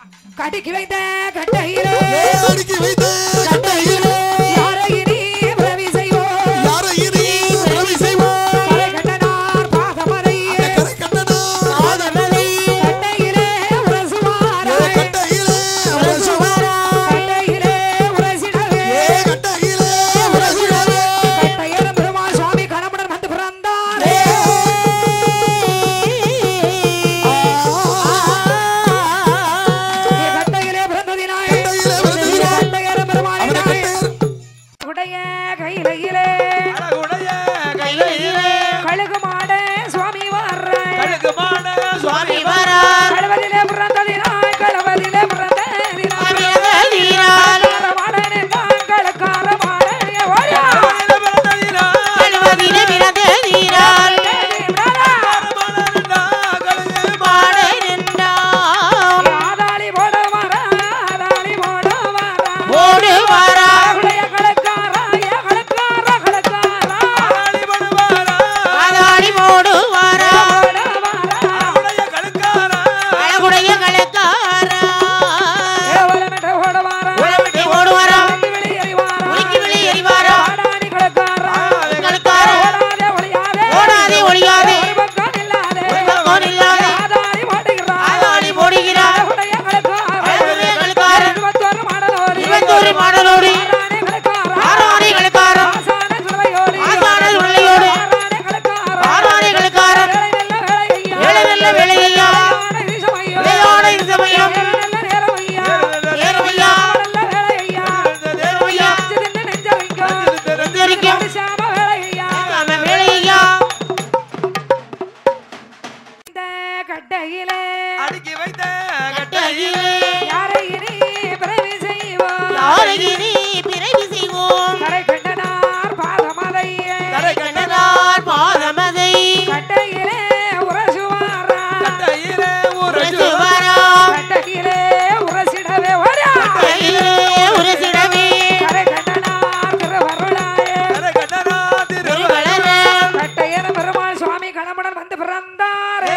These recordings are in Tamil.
கடுக்கி வைத்த கட்டையிலே அடுக்கி வைத்த கட்டையிலே யாரை இனி உதவி செய்வோம் யாரை இனி உதவி செய்வோம் கரை கண்டனார் பாதமதை கரை கண்டனா ஆதரவை கட்டையிலே உரசுவாரா கட்டையிலே உரசுவாரா கட்டையிலே உரசிடவே ஏ கட்டையிலே உரசுவாரா கட்டையர பெருமாள் சுவாமி கணமுடன் வந்து பிறந்தார் கட்டையிலே பிறந்ததினாய் கட்டையிலே பிறந்ததினாய் கட்டையர பெருமாள் அவனை கட்டையர் உடைய கையிலே அழகுடைய கையிலே கழுகு மாட சுவாமி வர்ற கழுகுமான சுவாமி கழுவதிலே பிறந்ததினாய் கழுவதிலே பிறந்ததினாய் காரமாடனே தான் கழுக்காரமாடனே ஓடியா ஆதாளி போட வரா ஆதாளி போட வரா உடைய கழுக்காரா ஏ கழுக்காரா கழுக்காரா போட வரா ஏவலமேட்ட ஓட வரா உனக்கு வெளியேறி வாரா ஆடாடி கழுக்காரா ஓடாதே ஒளியாதே ஒரு பக்கம் இல்லாதே ஆதாளி போடுகிறார் உடைய கழுக்காரா இருபத்தொரு மாடலோடி ஆரானே கழுக்காரா ஆசான சுளையோடி ஆரானே கழுக்காரா வேலை வெல்ல வேலையா விளையாட இருசமயம் நல்ல நேரம் ஐயா நல்ல வேலை ஐயா அஞ்சு தின்னு நெஞ்சரிக்கும் சாம வேலை ஐயா இந்த கட்டையிலே அடுக்கி வைத்த கட்டையிலே யாரை இனி பிறவி செய்வோம் கரை கண்டனார் பாதமதையே தரை கண்டனார் பாதமதை கட்டையிலே உரசுவாரா கட்டையிலே ஒரு கட்டையிலே உரசிடவே வரா கரை கண்டனார் திருவருளாயே தரை கண்டனார் திருவள்ளுவர் கட்டையன பெருமாள் சுவாமி கணமுடன் வந்து பிறந்தாரே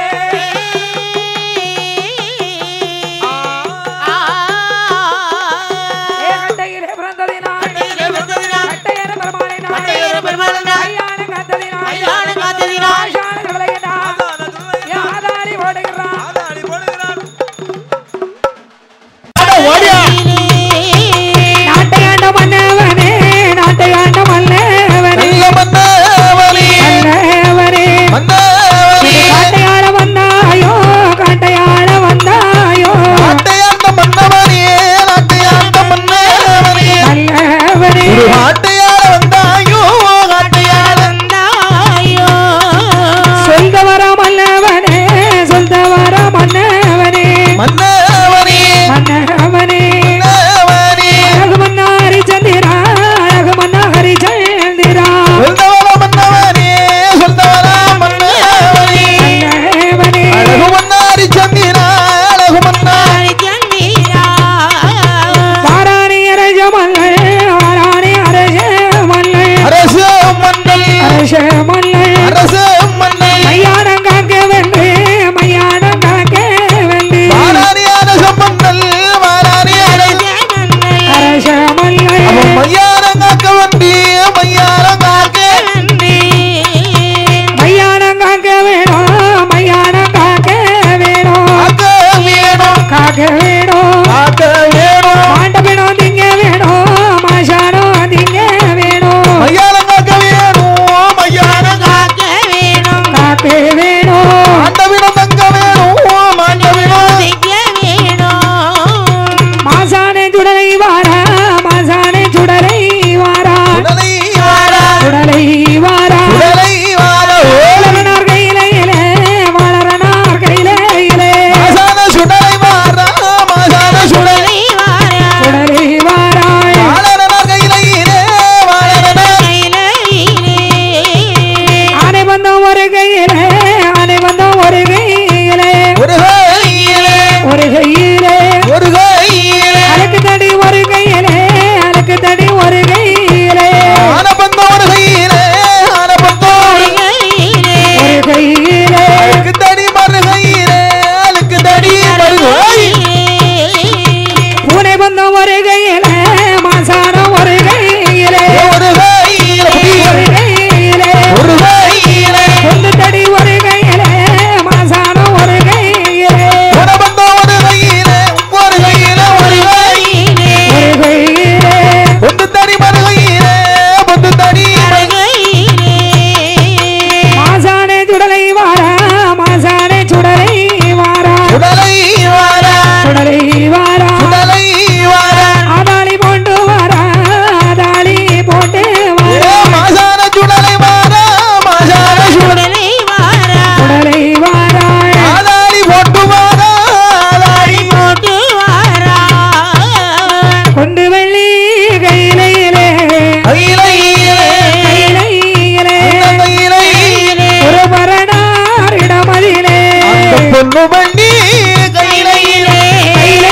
ஏ கட்டையிலே பிறந்ததினால் கட்டையன பெருமாளினால் ஐயான காத்ததினால் ஆஷான கவலையினால் ஏ ஆதாரி ஓடுகிறான் ஆதாடி போடுகிறார் நாட்டை ஆண்ட மன்னவனே நாட்டை ஆண்ட மன்னவனே நல்ல மன்னவனே மன்னவனே மன்னவனே காட்டையாள வந்தாயோ காட்டையாள வந்தாயோ நாட்டையாண்ட மன்னவனே நாட்டையாண்ட மன்னவனே நல்லவனே ஒரு ஆட்டையாட வந்தாயோ ஆட்டையாட சொல்தவர மன்னவனே சொல்தவர மன்னவனே மன்னவனே மன்னவனே மன்னவனே அழகு மன்னாரி சந்திரா அழகு மன்னாரி சந்திரா சொல்தவர மன்னவனே சொல்தவர மன்னவனே நல்லவனே அழகு மன்னாரி சந்திரா அழகு மன்னாரி வாராணி அரஜ மல்லள் வாராணி அரஜ மல்லள் அரசு மன்னல் அரச மல்லள் அரசு மன்னல் மையானம் காக்க வென்று மையானம் காக்க வென்று வாராணி அரசு மன்னல் வாராணி அரசு அரச மல்லள் அவன் மையாரம் காக்க வண்டி மையாரம் காக்க மையானம் காக்க வேணும் மையானம் காக்க வேணும் காக்க வேணும் காக்க வேணும் காக்க வேணும் மாண்ட வேணும் திங்க வேணும் மாஷானம் திங்க வேணும் மையாரம் காக்க வேணும் மையாரம் காக்க வேணும் ஆண்டவிடம் தங்க வேணும் மாண்டவிடம் மாசானே சுடலை வாரா மாசானே சுடலை வாரா உடலை வாரா சுடலை வாரா உடலை வாரா வளரனார் கையிலே வளரனார் கையிலே மாசான சுடலை வாரா சுடலை வாரா சுடலை வார ஆதாளி போட்டு வாரா ஆதாளி போட்டு ஏ வாரா மாசான சுடலை வார மாசான சுடலை சுடலை வாரா சுடலை வாரா ஆதாரி போட்டு வார ஆதாரி போட்டு வாரா கொண்டு வெள்ளி கையிலே கையிலையிலே கையிலே அந்த கையிலையிலே ஒரு மரணார் இடமதிலே அந்த பொண்ணு பண்ணி கையிலையிலே கையிலே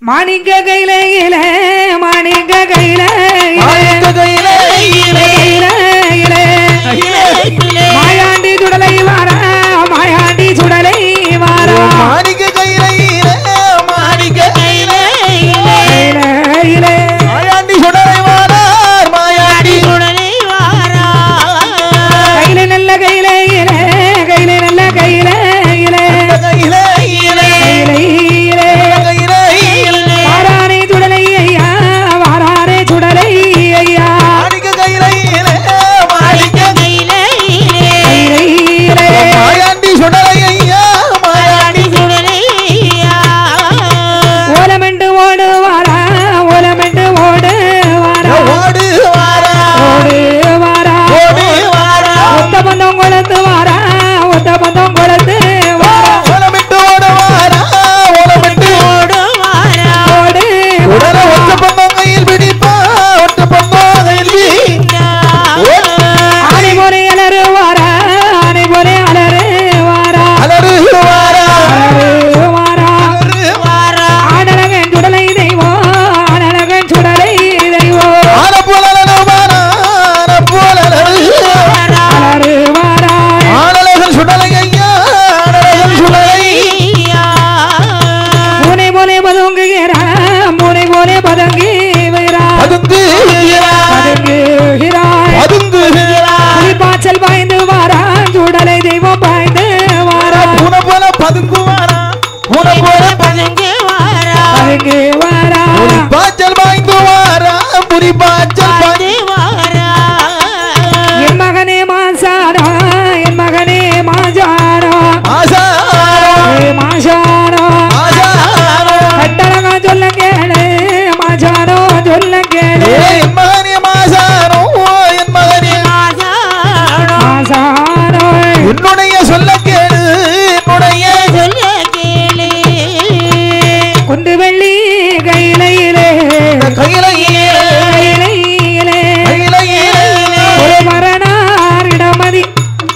மாணிக்க கையில இல மாணிக்க கையில மாணிக்க கையிலே இலே. மாயாண்டி சுடலை வாரா மாயாண்டி சுடலை வாரா மாணிக்க கையிலே இலே. மாணிக்க கையிலே கையில இலே. மாயாண்டி சுடலை வாரார் மாயாண்டி உடனே வாரா கையில நல்ல கையில இல கையில நல்ல கையில இல கையிலே இலே. கையில இலே. கையிலே இலே. வாரானே சுடலை ஐயா வாரானே சுடலை ஐயா மாணிக்க கையிலே இலே. மாணிக்க கையிலே கையில இலே. மாயாண்டி சுடலை ஐயா மாயாண்டி சுடலையா ஓலமெண்டு ஓடு வாரா ஓலமெண்டு ஓடு வாரா ஓடு வாரா ஓடு வாரா ஓடு வாரா ஒத்த பந்தம் கொளத்து வாரா ஒத்த பந்தம் கொளத்து வாரா ஓலமிட்டு ஓட வாரா ஓலமிட்டு ஓடு வாரா ஓடு உடனே ஒற்ற பந்தம் கையில் பிடிப்பா ஒற்ற பந்தம் கையில் பிடி ஆனை போலே அலறு வாரா ஆனை போலே அலறு வாரா அலறு வாரா அலறு வாரா அலறு வாரா ஆடழகன் சுடலை தெய்வம் ஆடழகன் சுடலை தெய்வம் ஆன போல அலறு வாரா ஆன போல அலறு அலறு வாரா ஆனழகன் சுடலை ஐயா ஆனழகன் சுடலை மூனை போலே பதுங்குகிறா மூனை போலே பதுங்கி வைரா பதுங்கு பதுங்குகிறாய் பதுங்கு பாய்ச்சல் பாய்ந்து வாரா சுடலை தெய்வம் பாய்ந்து வாரா பூனை போல பதுங்கு வாரா பூனை போல பதுங்கு வாரா பதுங்கு வாரா புலி பாய்ச்சல் பாய்ந்து வாரா புலி பாய்ச்சல் பாய்ந்து பாய்ந்து வாரா என் மகனே மாசாரா என் மகனே மாஜாரா ஆசாரோ ஏ மாஷாரா ஆசாரோ கட்டழகா சொல்ல கேளு மாஜாரோ சொல்ல கேளு என் மகனே மாசாரோ என் மகனே ஆசாடோ மாசாரோ உன்னுடைய சொல்ல கேளு என்னுடைய சொல்ல கேளு குண்டு வெள்ளி கையிலையிலே கையிலையே கையிலையிலே கையிலையே ஒரு மரணார் இடமதி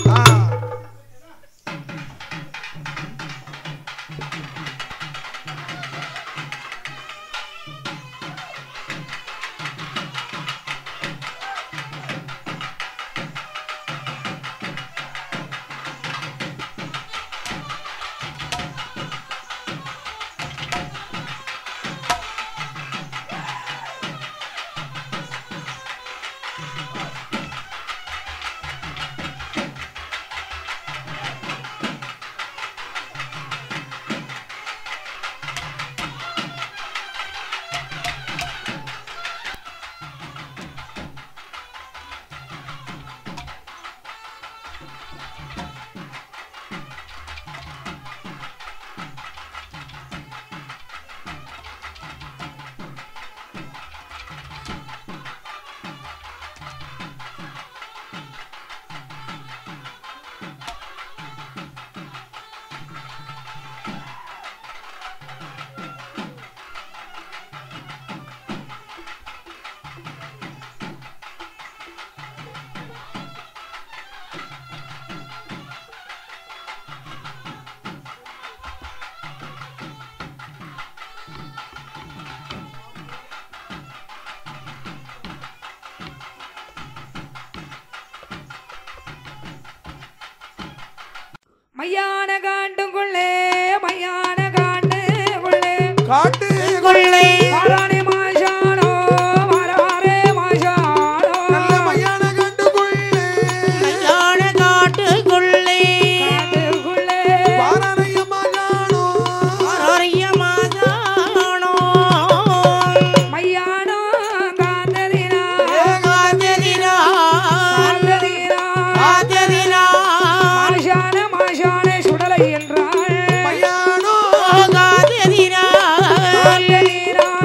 மையான காண்டுக்குள்ளே மையான காண்டுக்குள்ளே காட்டு கொள்ளை மாறானே மாஷானோ மாறாரே மாஷானோ நல்ல மையான கண்டுக்குள்ளே கல்யாண காட்டுக்குள்ளே காட்டுக்குள்ளே பாராணைய மகானோ ஆரோக்கிய மாதானோ மையானோ காந்ததினா காத்ததினா காந்ததினா காத்ததினா மாஷான மாஷானே சுடலை என்றாள் மையானோ காத்ததினா காந்ததினா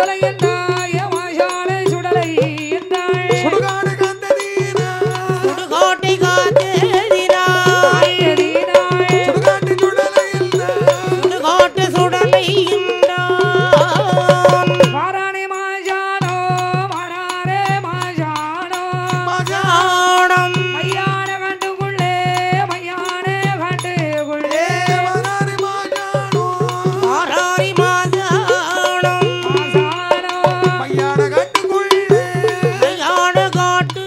சுடலை என்றாய் மாஷாலை சுடலை என்றாய் சுடுகாடு காத்ததீனா சுடுகாட்டை காத்ததினாய் காத்ததீனாய் சுடுகாட்டு சுடலை சுடுகாட்டு சுடலை என்றான். வாராணி மாஷானோ வாராரே மாஷானோ மகாணம் மையான கண்டுக்குள்ளே மையான கண்டுக்குள்ளே வராரி மாஜானோ ஆராரி மாசாணம் மாசானோ மையான கட்டுக்குள்ளே மையான காட்டு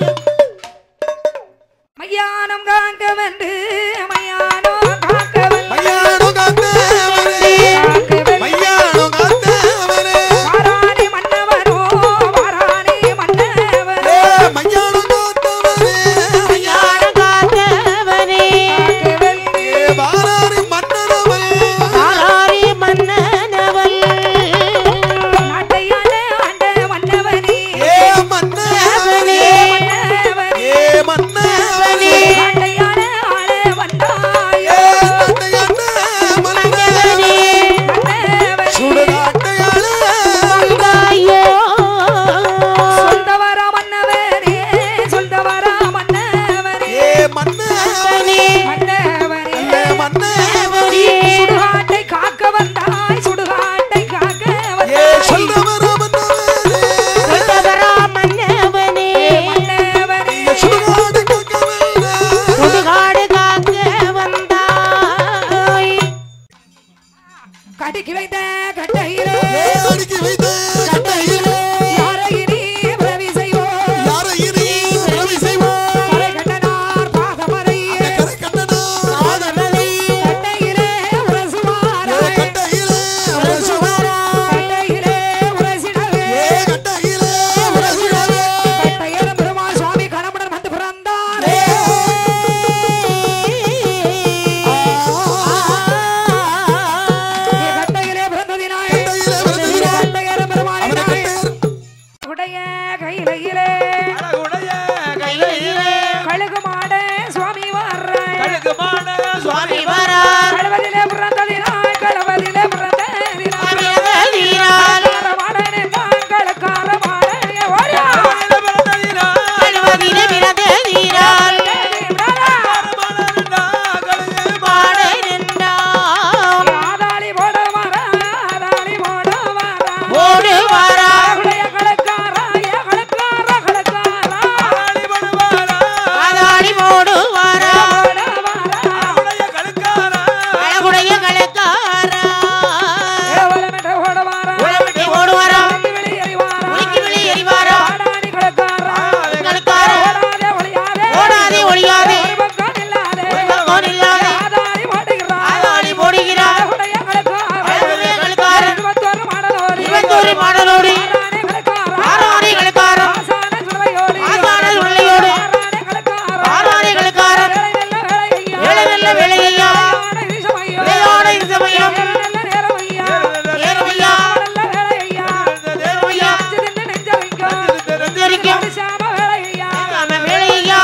மையானம் காக்கவென்று மையானோ காக்கவென்று மையானோ காத்தவரே காக்கவென்று மையானோ காத்தவரே வாராணி மன்னவரோ வாராணி மன்னவரோ ஏ மையானோ காத்தவரே மையான காத்தவனே காக்கவென்று ஏ வாராரி மன்னரவன் ஆராரி மன்னனவள் நாட்டையாள ஆண்ட மன்னவனே ஏ மன்னவனே மன்னவனே ஏ மன்னவனே நாட்டையாள ஆள வந்தாயோ ஏ தந்தையான மன்னவனே மன்னவனே சுடுகாட்டையாள ஐயோ சொந்தவர மன்னவனே சொந்தவர மன்னவனே ஏ மன்னவனே மன்னவனே ஏ மன்னவனே சுடுகாட்டை காக்க வந்தாய் சுடுகாட்டை காக்க ஏ வந்தாய் சொல்றவர மன்னவனே சுடவரா மன்னவனே மன்னவனே ஏ சுடுகாடு காக்கவல்ல சுடுகாடு காக்க வந்தாய் கடுக்கி வைத்த கட்டையிலே ஏ அடுக்கி வைத்த கட்டையிலே யாரை இனி பிரவி செய்வோம் யாரை இனி ரவி செய்வோம் கரை கண்டனார் பாதமரை கரை கண்டனா ஆதமலை கட்டையிலே ஏ உரசுவாராய் கட்டையிலே உரசுவாரா கட்டையிலே உரசிடவே ஏ கட்டையிலே உரசுவாரா கட்டையரும் பெருமாள் சுவாமி கணமுடன் வந்து பிறந்தாரே கட்டையிலே பிறந்ததினாய் கட்டையிலே பிறந்ததினாய் கட்டையரும் பெருமாள் அவனை கட்டையர் உடைய கையிலே அழகுடைய கையிலே கழுகு மாட சுவாமி வர்ற கழுகுமான சுவாமி வரா கழுவதிலே பிறந்ததினாய் கழுவதிலே பிறந்ததினாய் பிறந்ததினால் காரமாடனே தாங்களுக்காரமாடனே ஓடியா கழுவதிலே பிறந்ததினால் பாட நின்றான் ஆதாளி போட வரா ஆதாளி போட வரா ஓடு வரா உடைய கலக்காரா ஏ கலக்காரா கலக்காரா ஆதாளி ஓடு வரா போட வரா அழகுடைய கலக்காரா ஏ வலமெட்ட ஓட வரா உழவிட்டு ஓடு வரா உனக்கு வெளியேறி வாரா உனக்கு வெளியேறி வாரா ஆடாடி கலக்காரா கலக்காரா ஓடாதே ஒளியாதே ஓடாதே ஒளியாதே ஒரு பக்கம் இல்லாதே ஒரு பக்கம் இல்லாதே ஆதாளி போடுகிறா ஆதாளி போடுகிறார் உடைய கலக்காரா அழகுடைய கலக்காரா இருபத்தோரு மாடலோரி இருபத்தோரு மாடலோடி ஆறானே கலக்காரா ஆறாணி கலக்காரா ஆசான சுடலையோடி ஆசான சுடலையோடி ஆறானே கலக்காரா ஆறாணி கலக்காரா வேலை நல்ல வேலையா வேலை நல்ல வேலையா விளையாட இசமையா விளையாட இசமையம் வேலை நல்ல நேரமையா நேரமையா நல்ல வேலையா நேரமையா அஞ்சு திண்டு நெஞ்ச வைக்கும் நெஞ்சரிக்கும் அடிசாம வேலையா நம்ம வேலையா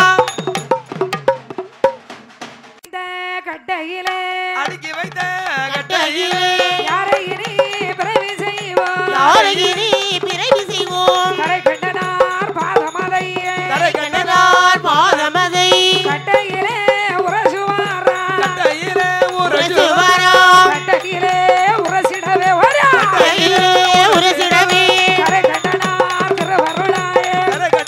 இந்த கட்டையிலே அடுக்கி வைத்த கட்டையிலே யாரை இனி பிறவி செய்வோம் யாரையினி பிறவி செய்வோம் கரை கண்டனார் பாதமதையே கரை கண்டதார் பாதமதை கட்டையிலே உரசுவாரா கட்டையிலே உரைத்து வரா கட்டையிலே உரசிடவே ஓடியா கையிலே உரசிடவே கரை கண்டனார் திருவருளாயே கரை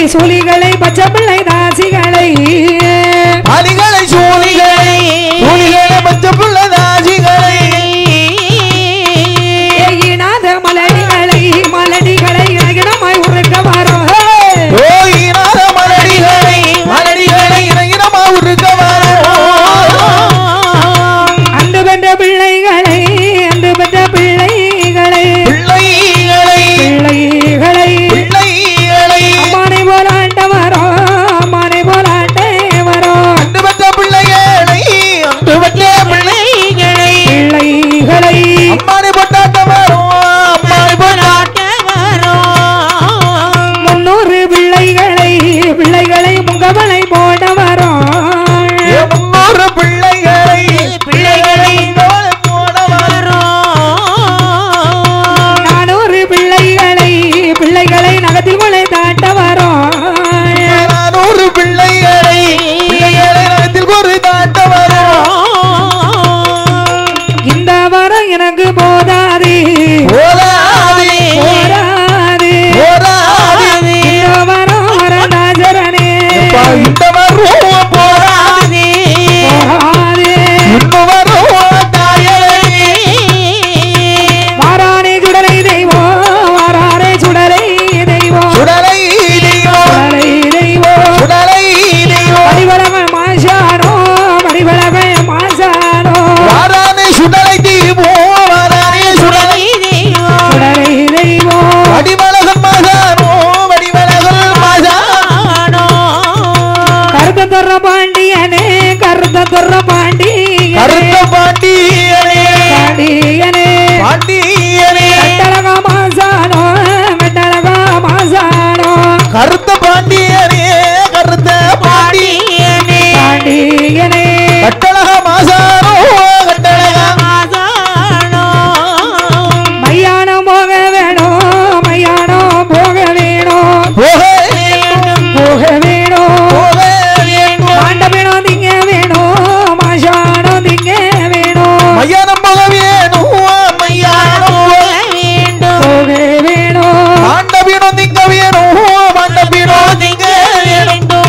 சூலிகளை பச்சை பிள்ளை தாசிகளை அணிகளை சூழிகளை சூழிகளை பச்ச புள்ள தாசிகளை ஏயினாத மலடிகளை மலடிகளை இணகிடமாய் உருக்க வரும் ஓயினாத மலடிகளை மலடிகளை இறங்கினமா உருக்க அன்று பெற்ற பிள்ளைகளை அன்று பெற்ற பிள்ளைகளை பிள்ளைகளை பிள்ளைகளை பிள்ளைகளை அம்மானை போலாண்ட வரோம் அம்மானை போலாண்ட வரோம் அன்று பெற்ற பிள்ளைகளை அன்று பெற்ற பிள்ளை பிள்ளைகளை அம்மானை பொட்டாட்ட வரும் அம்மானை பொட்டாட்ட முன்னூறு பிள்ளைகளை பிள்ளைகளை முகவலை போட வரோம் முன்னூறு பிள்ளைகளை பிள்ளைகளை போட நானூறு பிள்ளைகளை பிள்ளைகளை நகத்தில் மலை தாட்ட வரோம் நானூறு பிள்ளைகளை பிள்ளைகளை நகத்தில் ஒரு தாட்ட வரும் இந்த வரம் எனக்கு போதாது போராதி போராது போராதி இந்த வரம் வரதாஜரனே இந்த வரும் போராதி போராது இன்னும் வரும் தாயரே வாரானே சுடலை தெய்வம் வாரானே சுடலை தெய்வம் சுடலை தெய்வம் சுடலை தெய்வம் சுடலை தெய்வம் படிவளவ மாசானோ படிவளவ மாசானோ வாரானே சுடலை தெய்வம் வாரானே சுடலை சுடலை தெய்வம் வடிவழகன் மகானோ வடிவழகன் மகானோ கருத்த துற பாண்டியனே கருத்த துற பாண்டியனே கருத்த பாண்டியனே பாண்டியனே பாண்டியனே கட்டழகா மாசானோ கட்டழகா மாசானோ கருத்த பாண்டியனே கருத்த பாண்டி பாண்டியனே கட்டழக மாசானோ கட்டழக மையானம் போக வேணும் மையானம் போக வேணும் போக போக வேணும் போக வேண்டும் மாண்டபினம் திங்க வேணும் மாசானம் திங்க வேணும் மையானம் போக வேணும் மையானம் போக வேணும் மாண்டபீனம் திங்க வேணும் மாண்டபீனம் திங்க வேணும்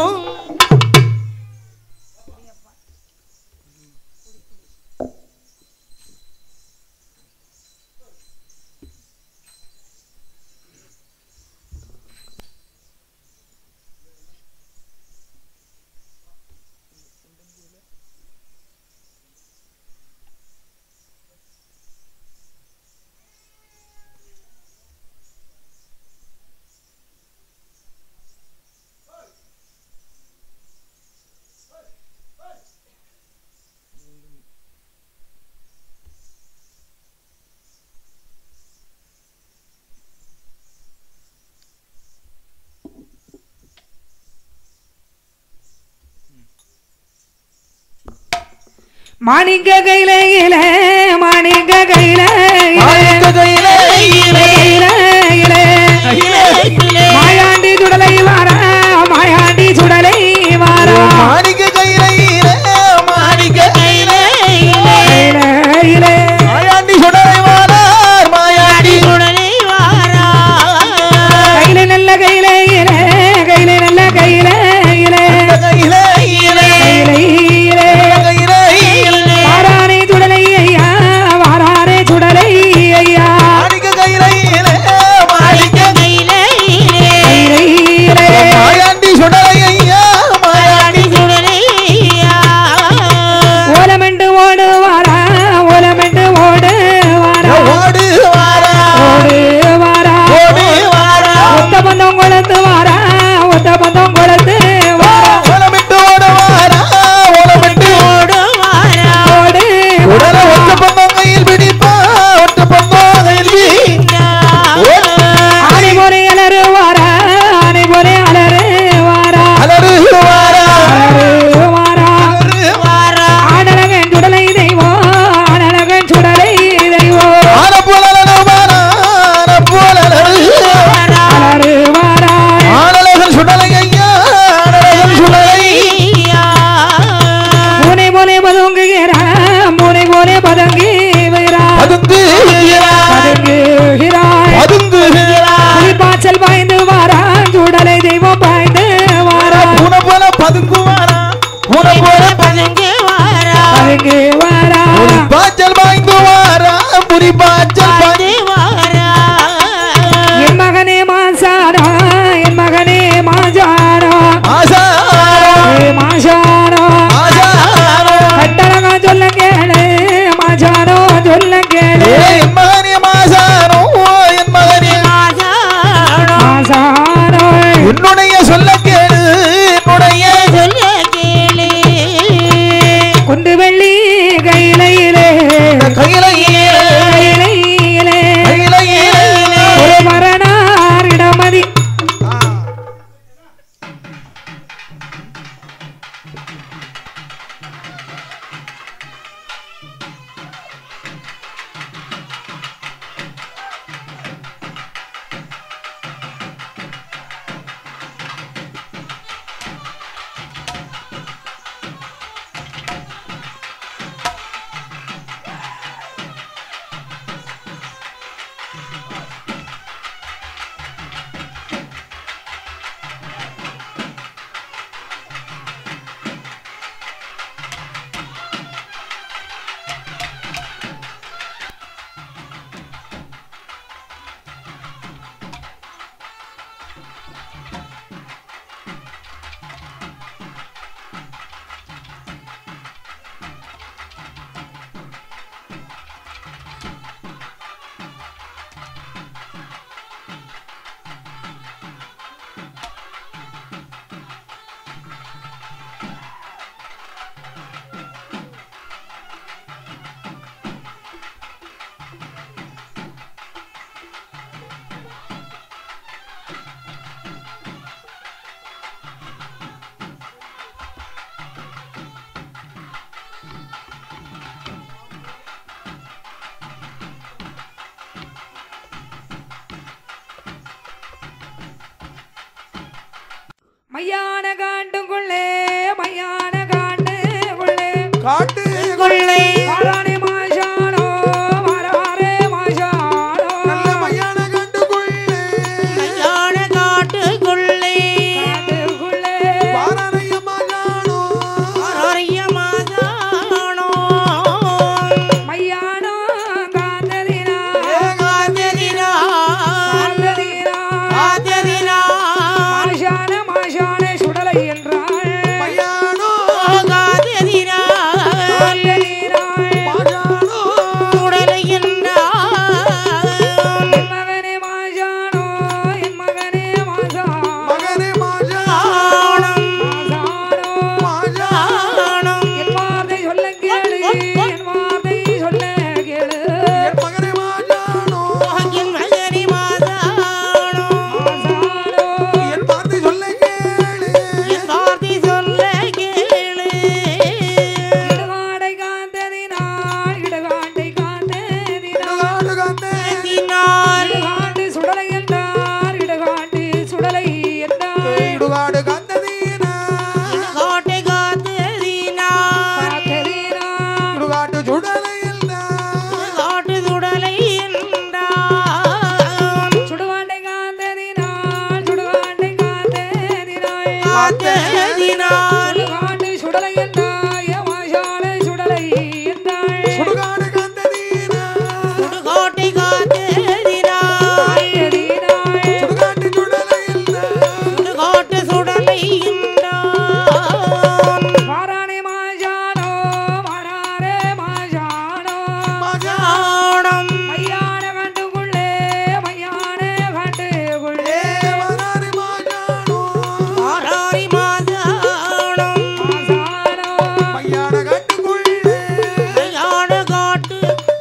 மாணிக்க கையில இல மாணிக்க கையில மாணிக்க கையிலே இலே. கையில இல மாயாண்டி சுடலை வாரா மாயாண்டி சுடலை வாரா மாணிக்க கையிலே இலே. மாணிக்க கையிலே இலே. கையில இல மாயாண்டி சுடலை வாரார் மாயாண்டி கையில நல்ல கையில இல கையில நல்ல கையில இல கையிலே இலே. கையில இல கையிலே இலே. வாரானே சுடலை ஐயா வாரானே சுடலை ஐயா மாணிக்க கையிலே இலே. மாணிக்க கையில இல மாயாண்டி சுடலை ஐயா மாயாண்டி ஓலமெண்டு ஓடு வாரா ஓலமெண்டு ஓடு வாரா ஓடு வாரா ஓடு வாரா ஓடு வாரா ஒத்த பந்தம் கொளத்து வாரா ஒத்த பந்தம் கொளத்து வாரா ஓலமிட்டு ஓட வாரா ஓலமிட்டு ஓடு உடல ஒத்த பந்தம் கையில் பிடிப்பா ஒத்த பந்தம் கையில் பி- ஆனை போலே அலறு வாரா ஆனை போலே அலறு வாரா அலறு வாரா அலறு வாரா அலறு ஆடழகன் சுடலை தெய்வம் ஆடழகன் சுடலை தெய்வம் ஆன போல அலறு வாரா ஆன போல அலறு அலறு வாரா ஆனழகன் சுடலை ஐயா மையான காட்டுக்குள்ளே மையான காட்டுக்குள்ளே காட்டு கொள்ளை மாறானே மாஷானோ மாறாரே மாஷானோ நல்ல மையான காட்டுக்குள்ளே யான காட்டுக்குள்ளே காட்டுக்குள்ளே வாராரையம்மா காணோ ஆரோரிய மாதானோ மையானோ காந்ததினா காதலினா காந்ததினா காதலினா மாஷான மாஷானே சுடலை என்றாள் மையானோ காதலினா காந்ததினா மாகாணோ உடலையின்றான் என் மகனே மாஷானோ என் மகனே மாஷா மகனே மாஜா ஆணம் மாஷானோ மாஜா ஆணம் என் வார்த்தை சொல்ல கேளு என் வார்த்தை சொல்ல கேளு என் மகனே மாஜானோ என் மகனி மாதானோ மாஷானோ என் வார்த்தை சொல்ல கேளு என் வார்த்தை சொல்ல கேளு இடுகாடை காந்ததினாள் இடுகாட்டை காந்ததினாள் காடு காந்தே தினால் இடுகாட்டு சுடலை என்றார் இடுகாட்டு சுடலை என்றார் இடுகாடு காந்ததீனா கோட்டை காத்ததினால் காத்ததினாள் இடுகாட்டு சுடலையில் காட்டு சுடலை என்றான் சுடுகாட்டை காந்ததினாள் சுடுகாட்டை காந்ததினாள் காத்ததினால் சுடுகாட்டு சுடலை என்றார் ஏமாஷான சுடலை என்றாள் சுடுகாடு காந்ததீனா கோட்டை காத்ததினால் காத்ததினாள் சுடுகாட்டு சுடலையில் கோட்டை சுடலை என்றான் மாறானே மாஷானோ மாறாரே மாஷானோ ஆணம் மையான கண்டுக்குள்ளே மையான கண்டுக்குள்ளே வராரி மாஜானோ ஆராரி மாதானம் மாசானோ மையான காட்டுக்குள்ளே யான காட்டு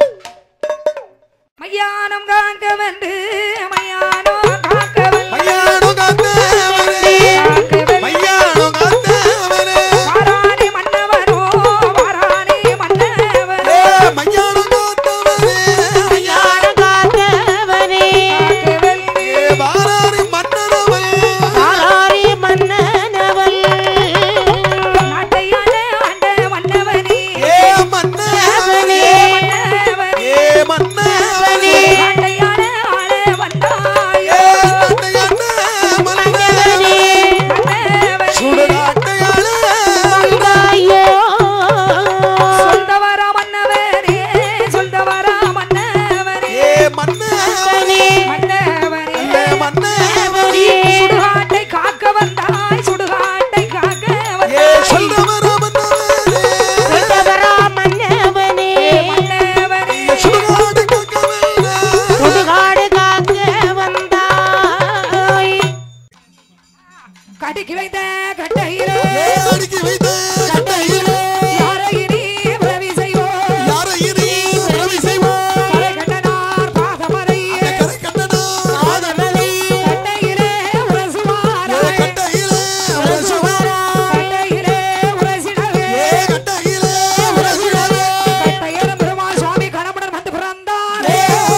மையானம் காக்க வந்து மையானோ காக்க வந்து மையானோ காந்தேவனே காக்க வந்து மையானோ காந்தேவனே மாறானே மன்னவனோ மாறானே மன்னவனோ ஏ மையானோ காந்தவனே யான காத்தவனே காக்க வந்து ஏ வாராரி மன்னனவன் ஆராரி மன்னனவள் நாட்டையாண்ட ஆண்ட மன்னவனே ஏ மன்னவனே மன்னவனே ஏ மன்னவனே நாட்டையாண்ட ஆள வந்தாயோ ஏ நந்தையண்ண மன்னவனே மன்னவனே சுடுகாட்டையாளே ஐயோ சொல்தவரா மன்னவனே சொல்தவரா மன்னவனே ஏ மன்னவனே மன்னவனே ஏ மன்னவனே சுடுகாட்டை காக்க வந்தாய் சுடுகாட்டை காக்க ஏ வந்தாய் சொல்றவர மன்னவனே சொல்றவரா மன்னவனே மன்னவனே சுடுகாடு காக்கவல்ல சுடுகாடு காக்க வந்தாய் கடுக்கி வைத்த கட்டையிலே ஏ அடுக்கி வைத்த கட்டையிலே யாரையினி உதவி செய்வோம் யாரை இனி உதவி செய்வோம் கரை கண்டனார் பாதமதை கரை கண்டனா ஆதமலை கட்டையிலே ஏ உரசுவாராய் கட்டையிலே உரசுவாரா கட்டையிலே உரசிடவே ஏ கட்டையிலே உரசுவாரா கட்டையரும் பெருமாள் சுவாமி கணவனர் வந்து பிறந்தார்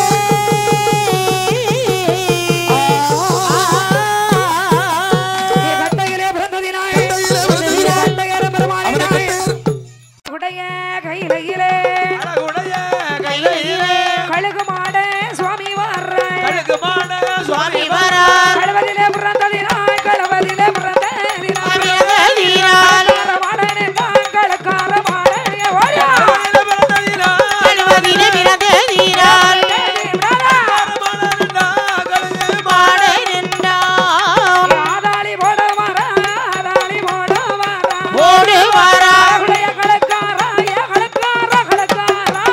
ஏ கட்டையிலே பிறந்ததினாய் கட்டையிலே பிறந்ததினாய் கட்டையரும் அவனை பெருமாளினாய் கட்டையர் உடைய கையிலே அழகுடைய கையிலே கழுகு மாட சுவாமி வர்ற கழுகுமான சுவாமி வரா கழுவதிலே பிறந்ததினாய் கழுவதிலே பிறந்ததினாய் வீரால் காரமாடனே தான் கழுக்காரமாடனே ஓடியா கழுவதிலே பிறந்த வீரால் பாட நின்றான் ஆதாளி போட வரா ஆதாளி போட வரா ஓடு வாரா உடைய கழுக்காரா ஏ கழுக்காரா கழுக்காரா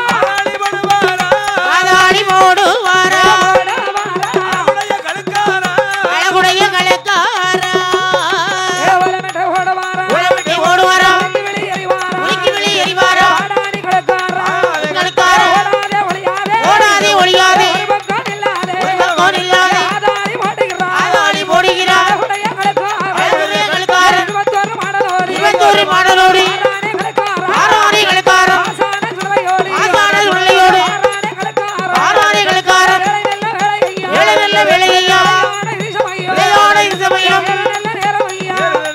ஆதாடி போடு வாரா போட வரா அழகுடைய கலக்காரா ஏ வலமிட்ட ஓட வரா உழவிட்டு ஓடு வாரா உனக்கு வெளியேறி வரா உனக்கு வெளியேறி வாரா ஆடாணி கழுக்காரா கலக்காரா ஓடாதே ஒளியாதே ஓடாதே ஒளியாதே ஒரு பக்கம் இல்லாதே ஒரு பக்கம் இல்லாதே ஆதாளி போடுகிறா ஆதாடி போடுகிறார் உடைய கழுக்காரா அழகுடைய கலக்காரா இருபத்தொரு மாடலோடி இருபத்தோரு மாடலோடி ஆராணி கழுக்காரா ஆராணி கலக்காரா ஆசான சுடலையோடி ஆசான சுடலையோடி ஆராணி கழுக்காரா ஆராணி கலக்காரா வேலை நல்ல வேலையா ஏழை நல்ல வேலையா விளையாட இது சமயம் விளையாட இது சமயம் வேலை நல்ல நேரம் ஐயா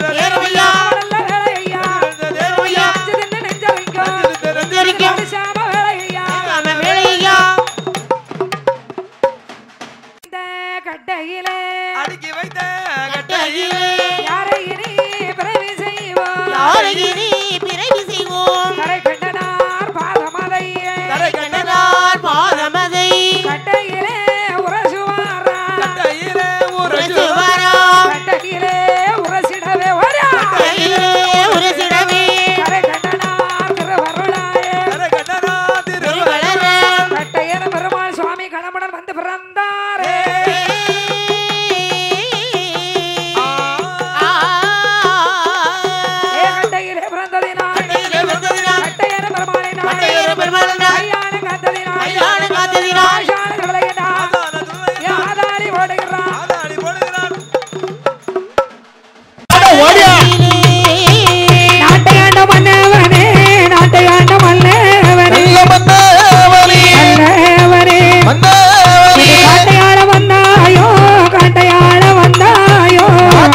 கட்டையிலே அடுக்கி வைத்த கட்டையிலே யாரை இனி பிறவி செய்வோம் யாரையினி பிறவி செய்வோம் கரை கண்டனார் பாதமதையே தரை கண்டனார் பாதமதை கட்டையிலே உரசுவாரா கட்டையிலே உரைச்சு உரைசுவாராம். கட்டையிலே உரசிடவே வரா கையிலே உரசிடவே கரை கண்டனார் திருவருளாயே தரை கண்டனா திருவள்ளுவர் திருவளராம். கட்டையன பெருமாள் சுவாமி கணமுடன் வந்து பிறந்தாரே ஆ. ஏ கட்டையிலே பிறந்ததினால் கட்டையிலே பிறந்ததினால் கட்டையன பெருமாளினால் கட்டையர பெருமாளினால் கல்யாண காத்ததினால் கல்யாண காத்ததினால் ஆஷான விளையினால் ஆதார துணை ஏ ஆதாரி ஓடுகிறான் ஆதாரி போடுகிறான் நாட்டை ஆண்ட மன்னவனே நாட்டை ஆண்ட மன்னவனே மன்னவனே காட்டையாள வந்தாயோ காட்டையாள வந்தாயோ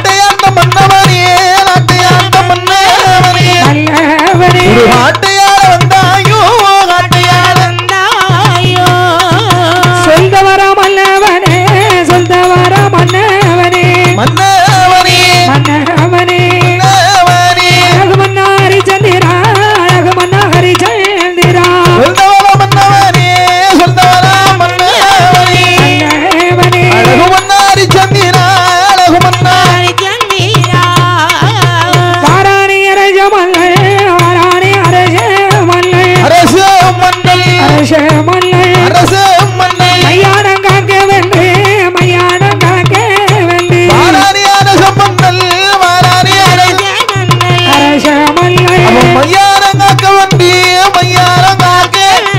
நல்லவனே வந்தாயோ சொல்த வர மன்னவனே சொல்த வர மன்னவனே மன்னவனே அழகு மன்னாரி சந்திரா அழகு மன்னாரி சந்திரா நல்லவனே சந்திரா வாராணி அரஜ மல்லை வாராணி அரஜ மல்லை அரசு மன்னல் அரச மல்லை அரசு மன்னல் மையானம் காக்க வென்று மையானம் காக்க வென்று வாராணி அரச மன்னல் வாராணி அரசு அரச மல்லை அவன் மையாரம் காக்க வண்டி மையாரம் காக்க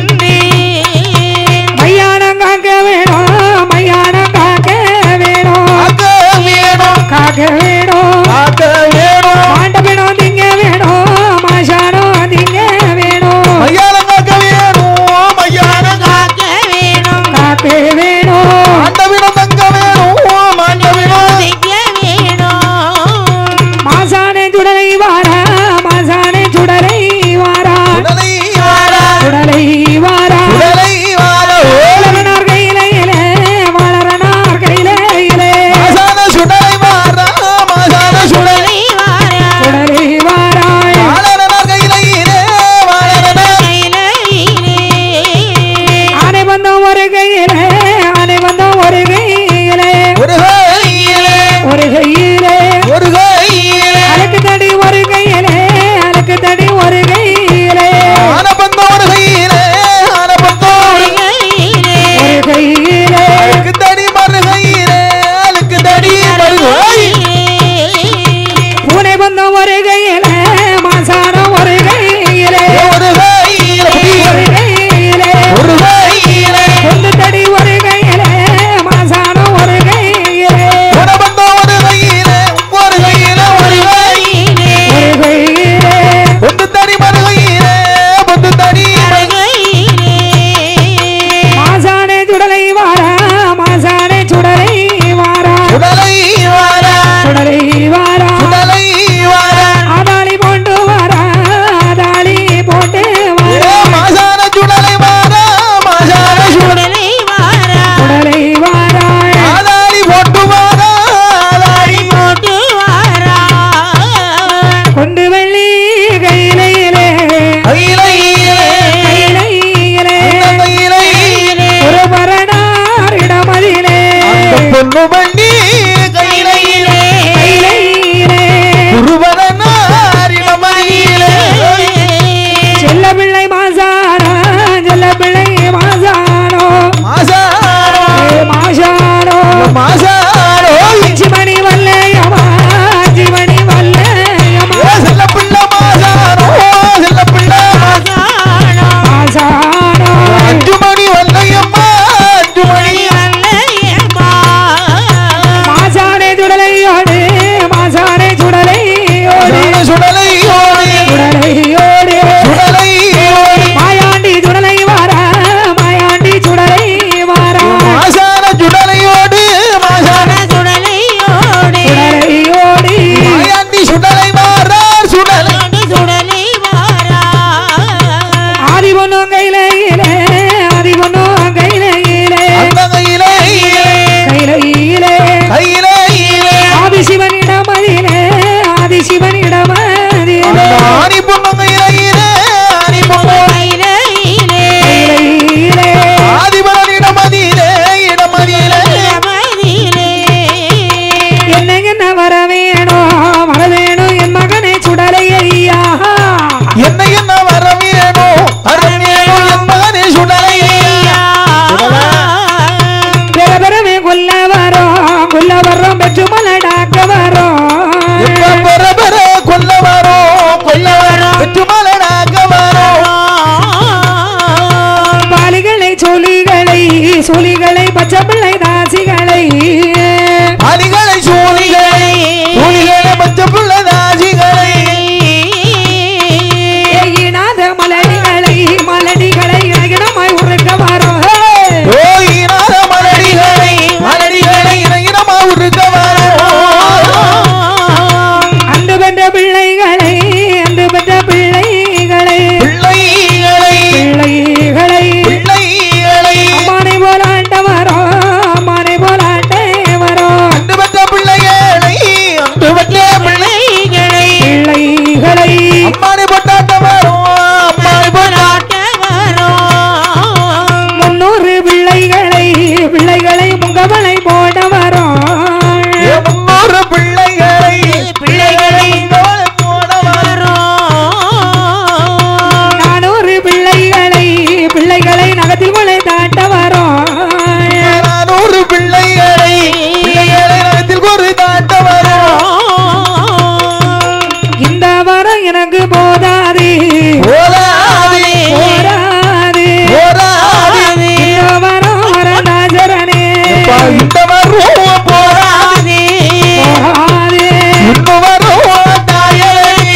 மையானம் காக்க வேணும் மையானம் காக்க வேணும் காக்க வேணும் காக்க வேணும் காக்க வேணும் மாண்டபிடம் திங்க வேணும் மாசானம் திங்க வேணும் மையாரம் காக்க வேணும் மையாரம் காக்க வேணும் ஆண்டவிடம் தங்க வேணும் மாண்டவிடம் மாசானே சுடலை வாரா மாசானே சுடலை வாரா உடலை வாரா சுடலை வாரா உடலை வாரா வளரனார் கையிலே வளரனார் கையிலே மாசான சுடலை வாரா மாசான சுடலை சுடலை வாராய் வாழறனார் கையிலே வாழறனார் ஆனை வந்தோம் ஒரு கையிலே ஆனை வந்தோம் ஒரு கையிலே ஒரு கையிலே ஒரு கையிலே ஒரு கையிலே அலக்கு தடி ஒரு கையிலே அலக்கு தடி ஒரு கையிலே ஆனபந்தம் ஒரு கையிலே ஆனபந்தம் ஒரு ஒரு கையிலே அழுக்கு தடி மறு கையிலே அழுக்கு தடி மறு பூனை வந்தோம் ஒரு கையிலே மாசானம் ஒரு கையிலே ஒரு கையிலே ஒரு கையிலே ஒரு கையிலே கொண்டு தடி ஒரு கையிலே மாசானம் ஒரு கையிலே ஆனபந்தம் ஒரு கையிலே ஒரு கையிலே ஒரு கை ஒரு கையிலே ஒன்று தடி மறு கையிலே ஒன்று தடி மாசானே சுடலை வாரா மாசானே சுடலை வாரா உடலை வாரா சுடலை வாரா உடலை வாரா ஆதாளி போட்டு வாரா ஆதாளி போட்டு ஏ வாரா மாசான சுடலை வாரா மாசான சுடலை சுடலை வாராய் ஆதாரி போட்டு வாரா ஆதாரி கொண்டு வெள்ளி கையிலே கையிலே கையிலே கையிலே ஒரு பரணார் இடமதிலே அந்த பொண்ணு வண்டி கையிலே கையிலே குருவரனாரிடமையிலே செல்ல பிள்ளை மாசானோ செல்ல பிள்ளை மாசானோ மாசாரோ ஏ மாசானோ மாசாரோ அஞ்சுமணி வல்லையமா அஞ்சுமணி வல்லையமா ஏ செல்ல பிள்ளை மாசாரோ செல்ல பிள்ளை மாசானோ அஞ்சு மணி வல்லையம்மா அஞ்சு மணி சூலிகளை பச்சை பிள்ளை தாசிகளை அலிகளை சூழிகளை சூழிகளை பச்சை புள்ள தாசிகளை ஏகினாத மலடிகளை மலடிகளை இறகிடமாய் உருக்க வரும் ஓயினாத மலடிகளை மலடிகளை இறங்கினமா உருக்க அண்டு பெற்ற பிள்ளைகளை அண்டு பெற்ற பிள்ளைகளை பிள்ளைகளை பிள்ளைகளை பிள்ளைகளை அம்மானை போலாண்ட வரும் அம்மானை போலாண்ட வரும் அன்று பெற்ற பிள்ளைகளை அன்று பெற்ற பிள்ளை பிள்ளைகளை அம்மானை பொட்டாட்ட வரும் அம்மானை பொட்டாட்ட முன்னூறு பிள்ளைகளை பிள்ளைகளை முகமலை போட வரும் முன்னூறு பிள்ளைகளை பிள்ளைகளை போட நானூறு பிள்ளைகளை பிள்ளைகளை நகத்தில் கொலை தாட்ட வரும் நானூறு பிள்ளைகளை பிள்ளைகளை நகத்தில் ஒரு தாட்ட வரும் இந்த வரம் எனக்கு போதாது போராதி போராது போராதி இந்த வரம் வரதாசரனே இந்த வரும் போராதி போராது இன்னும் வரும் தாயலே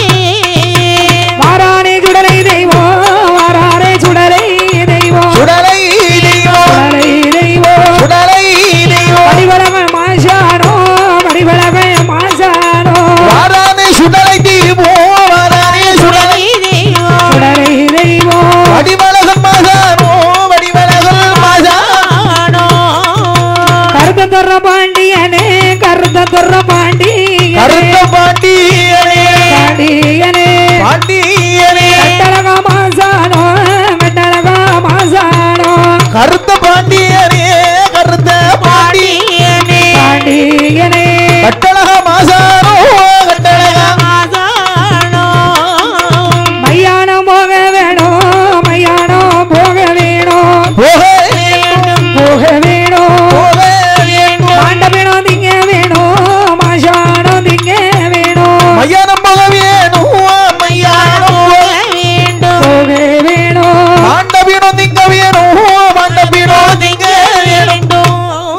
வாரானே சுடலை தெய்வம் வாரானே சுடலை தெய்வம் சுடலை தெய்வம் சுடலை தெய்வம் சுடலை தெய்வம் மடிவளவ மாசானோ மடிவளவ மாசானோ வாரானே சுடலை தெய்வம் வாரானே சுடலை சுடலை தெய்வம் வடிவழகன் மகானோ வடிவழகன் மகானோ கருத்த தொற பாண்டியனே கருத்த தொற பாண்டியனே கருத்த பாண்டியனே பாண்டியனே பாண்டியனே மெட்டழகா மாசானோ மெட்டழகா மாசானோ கருத்த பாண்டியனே கருத்த பாண்டியனே பாண்டியனே கட்டழக மாசானோ கட்டழக மையானம் போக வேணும் மையானம் போக வேணும் போக வேண்டும் போக வேணும் போக வேண்டும் மாண்டபினம் திங்க வேணும் மாசானம் திங்க வேணும் மையானம் போக வேணும் மையானம் போக வேணும் மாண்டபினம் திங்க வேணும் மாண்டபினம் திங்க வேண்டும்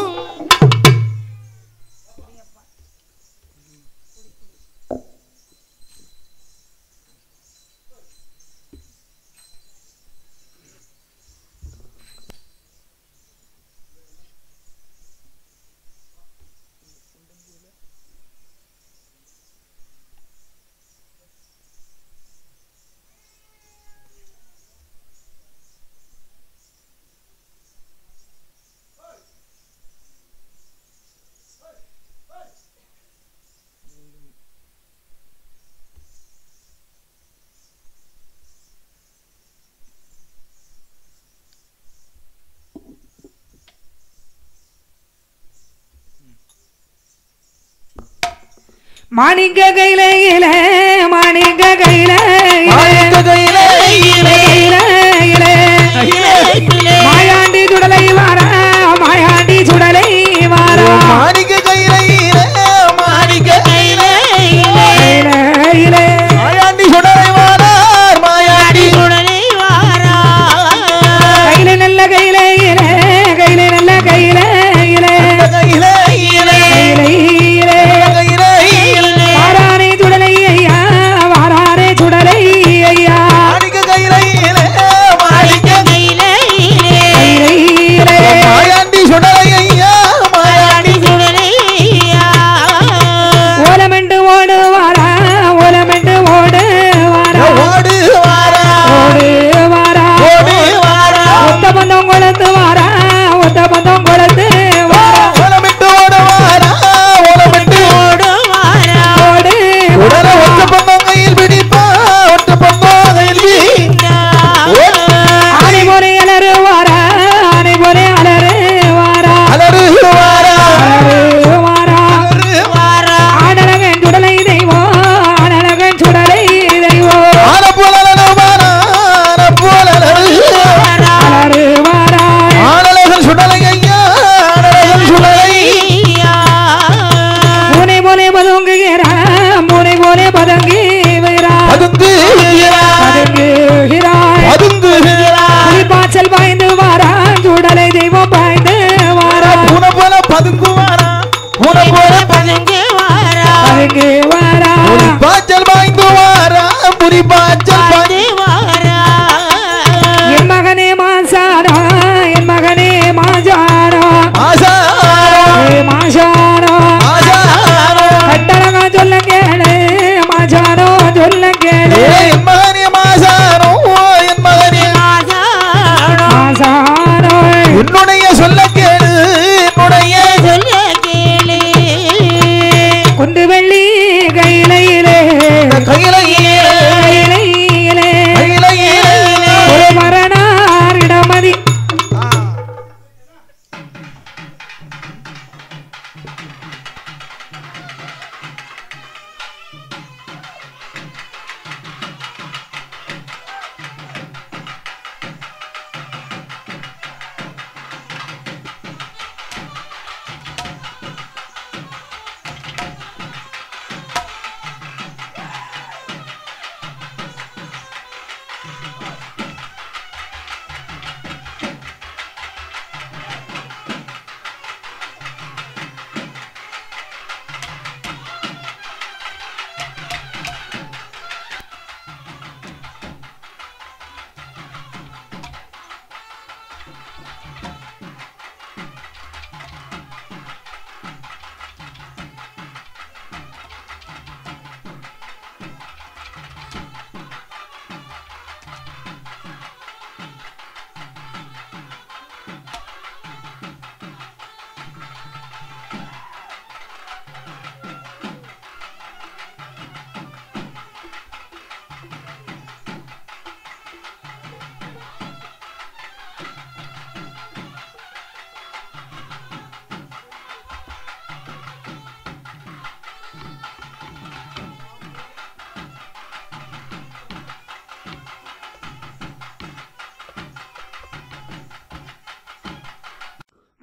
மாணிக்க கையில இல மாணிக்க கையில மாணிக்க கையில இல. மாயாண்டி சுடலை வார மாயாண்டி சுடலை வார மாணிக்க கையில இல, மாணிக்க கையில இல. மாயாண்டி சுடரை வாரார், மாயாண்டி கையில நல்ல கையில இல கையில நல்ல கையில இல கையில இல, கையில இல கையில இல. வாராரே சுடலை ஐயா வாராரே சுடலை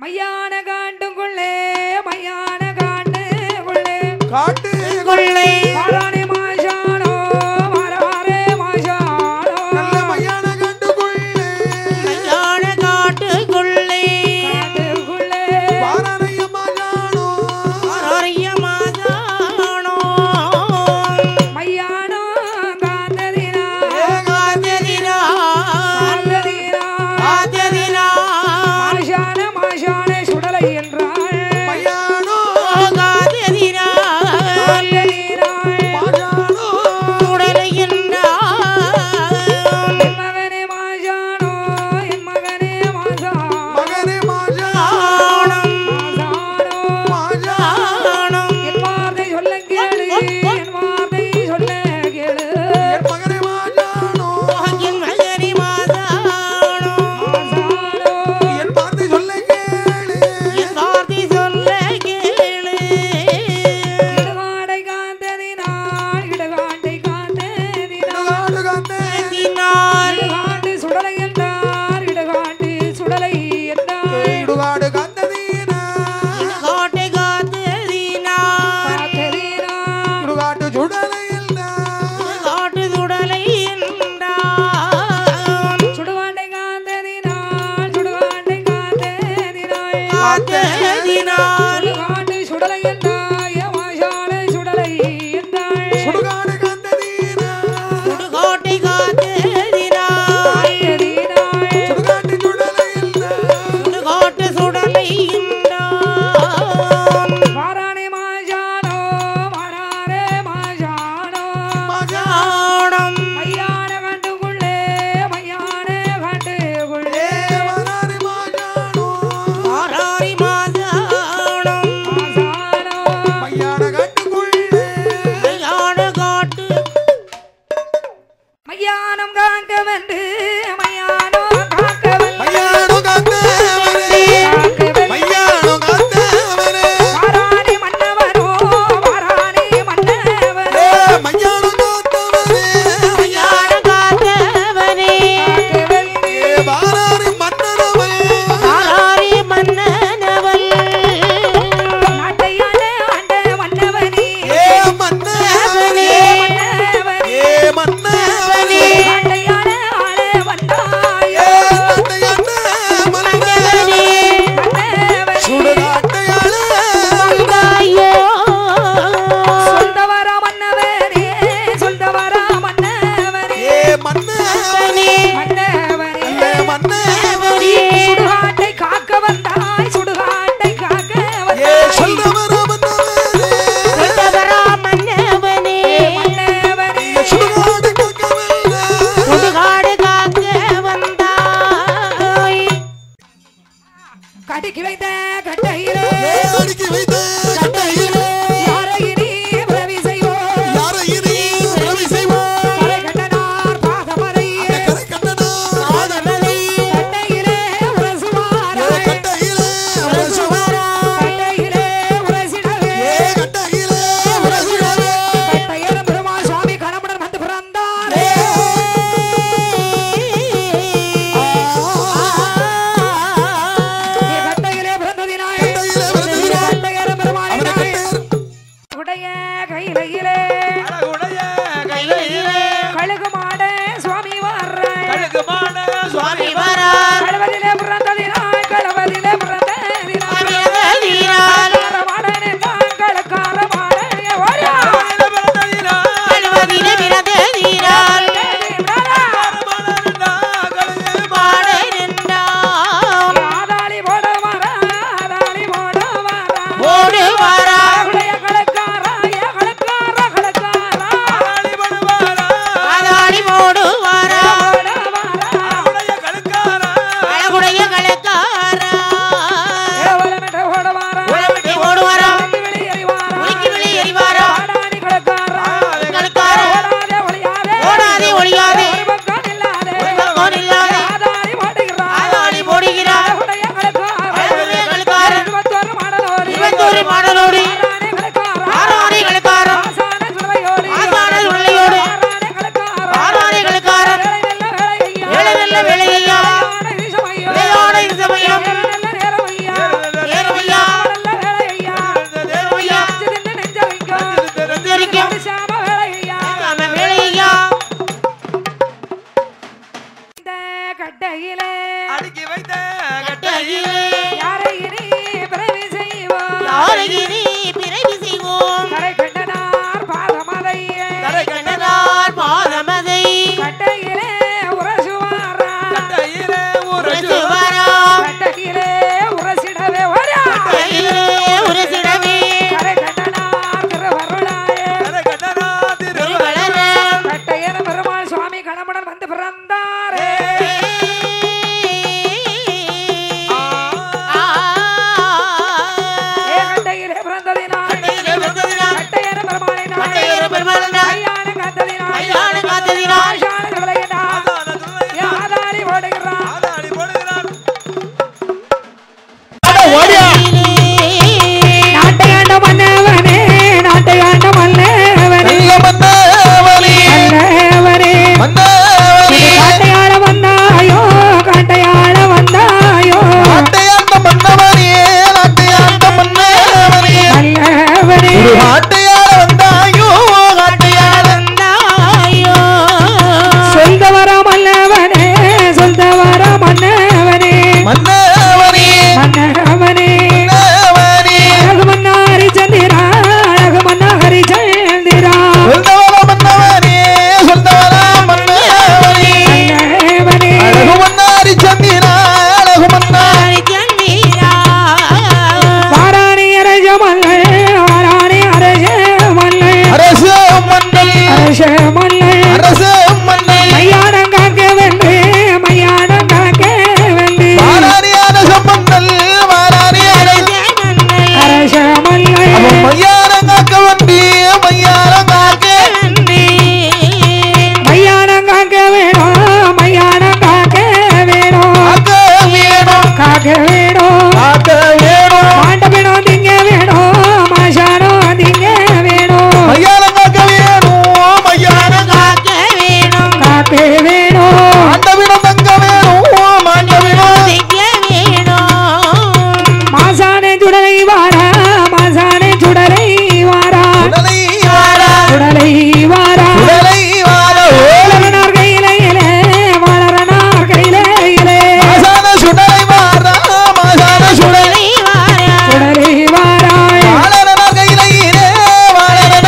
மையான காண்டுக்குள்ளே மையான காண்டுக்குள்ளே காட்டுக்குள்ளே வாரானே மாஷானோ வாராரே மாஷானோ நல்ல மையான காட்டுக்குள்ளே கல்யாண காட்டுக்குள்ளே காட்டுக்குள்ளே வாரானையம்மா ஞானோ ஆரோரிய மாதானோ மையானோ காந்ததினா காதலினா காந்ததினா காதலினா மாஷான மாஷானே சுடலை என்றாள் மையானோ காதலினா காந்ததினா மாயானோ உடலையின்றான் என் மகனே மாஷானோ என் மகனே மாஷா மகனே மாயா ஆணம் மாஷானோ ஆணம் என் வார்த்தை சொல்ல கேளு என் வார்த்தை சொல்ல கேளு என் மகனே மாயானோ என் மகனி மாதானோ மாஷானோ என் வார்த்தை சொல்ல கேளு என் வார்த்தை சொல்ல கேளு இடகாடை காந்ததினாள் இடகாண்டை காந்ததினாள் காடு காந்தே தினால் இடகாண்டு சுடலை என்றார் இடகாண்டு சுடலை என்றார் இடுகாடு காந்ததீனா கோட்டை காத்ததினால் காத்ததினாள் இடுகாட்டு சுடலையில் காட்டு சுடலை என்றான் சுடுகாண்டை காந்ததினாள் சுடுகாண்டை காந்ததினாள் காத்ததினால் சுடுகாண்டு சுடலை என்றாய் மாஷாலை சுடலை என்றாள் சுடுகாடு காந்ததீனா சுடுகோட்டை காத்ததினால் காத்ததினாள் சுடுகாட்டு சுடலையில் சுடுகோட்டு சுடலை என்றான் வாரானே மாஷானோ வாராரே மாஷானோ ஆணம் மையான கண்டுக்குள்ளே மையான கண்டுக்குள்ளே வராரி மாயானோ ஆராரி மாதானம் மாசானோ மையான காட்டுக்குள்ளே மையான காட்டு மையானம் காக்க வந்து மையானோ காக்க வந்து மையானோ காத்தவரே காக்க வந்து மையானோ காத்தவரே வாரானே மன்னவனோ வாரானே மன்னவனோ ஏ மையானோ காத்தவரே மையான காத்தவனே காக்க வந்து ஏ வாராரி மன்னனவன் ஆராரி மன்னனவள் நாட்டையாள ஆண்ட மன்னவனே ஏ மன்னவனே மன்னவனே ஏ மன்னவனே நாட்டையாள ஆள வந்தாயோ ஏ தந்தையண்ண மன்னவனே மன்னவனே சுடுகாட்டையாள ஐயோ சொல்தவர மன்னவனே சொல்தவர மன்னவனே ஏ மன்னவனே மன்னவனே ஏ மன்னவனே சுடுகாட்டை காக்க வந்தாய் சுடுகாட்டை காக்க ஏ வந்தாய் சொல்றவர மன்னவனே கொண்டவரா மன்னவனே மன்னவனே சுடுகாடு காக்கவல்ல சுடுகாடு காக்க வந்தாய் கடுக்கி வைத்த கட்டையிலே ஏ அடுக்கி வைத்த கட்டையிலே யாரை இனி உதவி செய்வோம் யாரை இனி உதவி செய்வோம் கரை கண்டனார் பாதமரை அந்த கரை கண்டனா ஆதரவை கட்டையிலே உரசுவாரா ஏ கட்டையிலே உரசுவாரா கட்டையிலே உரசிடவே ஏ கட்டையிலே உரசுவாரா கட்டையர் பெருமாள் சுவாமி கணமுடன் வந்து பிறந்தாரே நீ கட்டையிலே பிறந்ததினாய் கட்டையிலே பிறந்ததினாய் கட்டையர் அவனை பெருமாளினாய் கட்டையர் உடைய கையிலே அழகுடைய கையிலே கழுகு மாட சுவாமி வர்ற கழுகுமான சுவாமி வரார் கழுவதிலே பிறந்ததினாய் கழுவதிலே பிறந்ததினாய் வீரால் கலக்காரமாடனே தான் கலக்காரமாடனே ஓடியா பிறந்ததினால் கழுவதிலே பிறந்த வீரால் பாட நின்றான் ஆதாளி போட வரா ஆதாளி போட வரா ஓடு வாரா உடைய கலக்காரா ஏ கலக்காரா கலக்காரா ஆதாடி ஓடு வாரா போட வரா அழகுடைய கலக்காரா ஏ வலமெட்ட ஓட வரா உலகத்தை ஓடு வாரா உனக்கு வெளியேறி வாரா உனக்கு வெளியேறி வாரா ஆடாடி கலக்காரா கலக்காரா ஓடாதே ஒளியாதே ஓடாதே ஒளியாதே ஒரு பக்கம் இல்லாதே ஒரு பக்கம் இல்லாதே ஆதாளி போடுகிறா ஆதாடி போடுகிறார் உடைய கலக்காரா அழகுடைய கலக்காரா இருபத்தோரு மாடலோடி இருபத்தோரு மாடலோடி ஆரானே கலக்காரா ஆறாடி கலக்காரா ஆசான சுடலையோடி ஆசான சுடலையோடு ஆரானே கலக்காரா ஆறாடி கலக்காரா வேலை நல்ல வேலையா வேலை நல்ல வேலையா வேலையான விஷமையா வேலையான விஷமையா நேரம் நல்ல நேரமையா அரச மன்னன் அரசு மன்னை மையானம் காக்க வென்று மையானம் காக்க வென்று வாராணி அரச மன்னல் வாராணி அரசு அரச மன்னன் அவன் மையாரம் காக்க வண்டி மையாரம் காக்க மையானம் காக்க வேணும் மையானம் காக்க வேணும் காக்க வேணும் காக்க வேணும் காக்க வேணும் மாண்ட வேணும் திங்க வேணும் மாசானம் திங்க வேணும் மையாரம் காக்க வேணும் மையாரம் காக்க வேணும் காக்க வேணும் ஆண்டவிடம் தங்க வேணும் மாண்டவிடம் திங்க வேணும் மாசானே சுடலை வாரா மாசானே சுடலை வாரா உடலை வாரா சுடலை வாரா உடலை வாரா வளரனார் கையிலே வளரனார் கையிலே மாசான சுடலை வாரா மாசான சுடலை வாரா சுடலை வாராய் வாழறன கையிலே வாழறன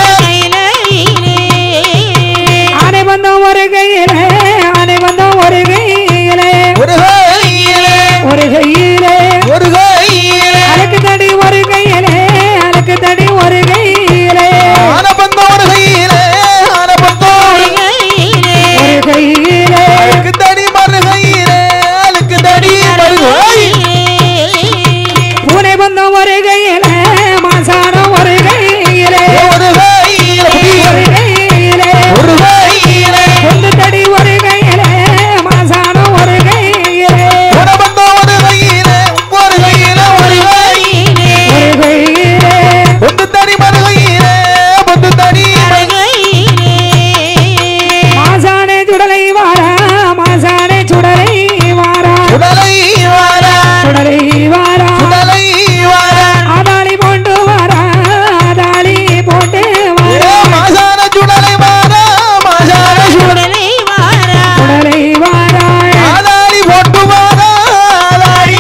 ஆனை வந்தோம் ஒரு கையிலே ஆனை வந்தோம் ஒரு கையிலே ஒரு கையிலே ஒரு கையிலே ஒரு கையிலே அலக்கு தடி ஒரு கையிலே அலக்கு தடி ஒரு கையிலே ஆன பந்தம் ஒரு கையிலே ஆன பந்தம் ஒரு ஒரு கையிலே அழுக்கு தடி மறு கையிலே அழுக்கு தடி மறு கை பூனை வந்தோம் ஒரு கையிலே மாசானம் ஒரு கையிலே ஒரு கையிலே ஒரு கையிலே ஒரு கையிலே கொண்டு தடி ஒரு கையிலே மாசானம் ஒரு கையிலே ஆன பந்தம் ஒரு கையிலே ஒரு கையிலே ஒரு கை ஒரு கையிலே ஒன்று தடி மறு கையிலே ஒன்று தடி மறு மாசானே சுடலை வாரா மாசானே சுடலை வாரா உடலை வாரா சுடலை வாரா உடலை வாரா ஆதாளி போட்டு வாரா ஆதாளி போட்டு ஏ வாரா மாசான சுடலை வாரா மாசான சுடலை சுடலை வாரா ஆதாரி போட்டு வாரா ஆதாரி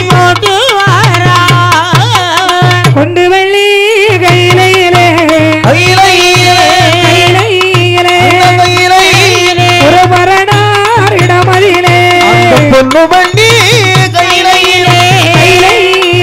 கொண்டு வெள்ளி கையிலே கையிலே கையிலே கையிலே ஒரு பரணார் இடமதிலே அந்த பொண்ணு வண்டி கையிலே கையிலே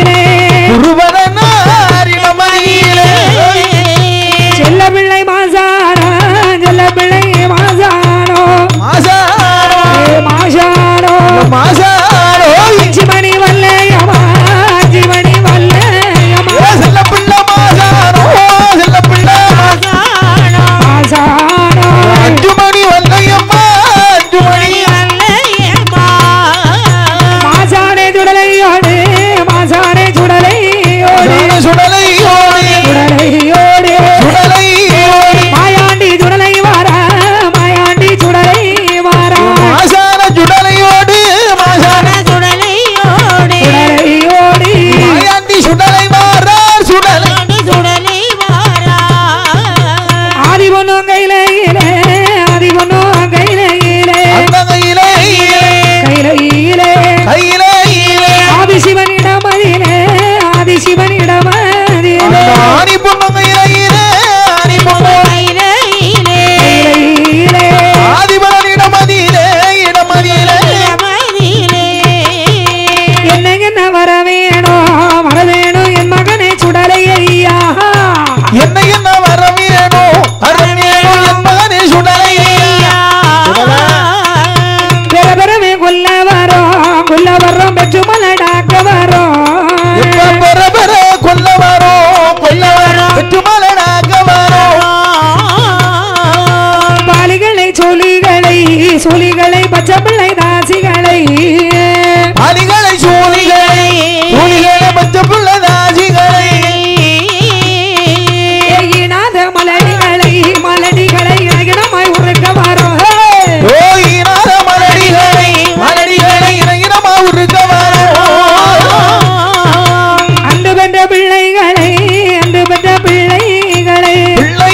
குருவரனாரிடமையிலே செல்ல பிள்ளை மாசானோ செல்ல பிள்ளை மாசானோ மாசாரோ ஏ மாசானோ மாசாரோ அஞ்சுமணி வல்லையமா அஞ்சுமணி வல்லையமா ஏ செல்ல பிள்ளை மாசாரோ செல்ல பிள்ளை மாசானோ அஞ்சு மணி வல்லையம்மா அஞ்சு மணி மாசானே சுடலையோடு மாசானே சுடலையோடு சுடலை ஓடி சுடலையோடு சுடலை ஓடி மாயாண்டி சுடலை வாரா மாயாண்டி சுடலை வாரா மாசான சுடலையோடு மாசான சுடலையோடு மாயாண்டி சுடலை மாறார் சுடலை ஆதி பொண்ணும் கையிலே ஆதி பொண்ணும் கையிலே அந்த கையிலே கையிலே கையிலே ஆதி சிவனிடம் அதிலே ஆதி சிவனிடம் அதிலே அந்த ஆணி பொண்ணு கையிலே ஆணி பொண்ணு கையிலே ஆதிபலனிடம் அதிலே இடமதியிலே என்ன என்ன வர வேணும் வர வேணும் என் மகனே சுடலை ஐயா என்ன என்ன வர வேணும் அரண் வேணும் என் மகனே சுடலை பெற பெறவே கொல்ல வரோம் கொல்ல வரோம் பெற்று மலடாக்க வரோம் எப்ப பெற பெற கொல்ல வரோம் கொல்ல வரோம் பெற்றுமலனாக வரோம் பாலிகளை சொலிகளை சொலிகளை பச்சை பிள்ளை தாசிகளை அணிகளை சூழிகளை சூழிகளை பச்ச புள்ள தாசிகளை ஏகினாத மலடிகளை மலடிகளை இணகிடமாய் உருக்க வரோம் ஓயினாத மலடிகளை மலடிகளை இணையிடமா உருக்க வரோம் அன்று பெற்ற பிள்ளைகளை அன்று பெற்ற பிள்ளைகளை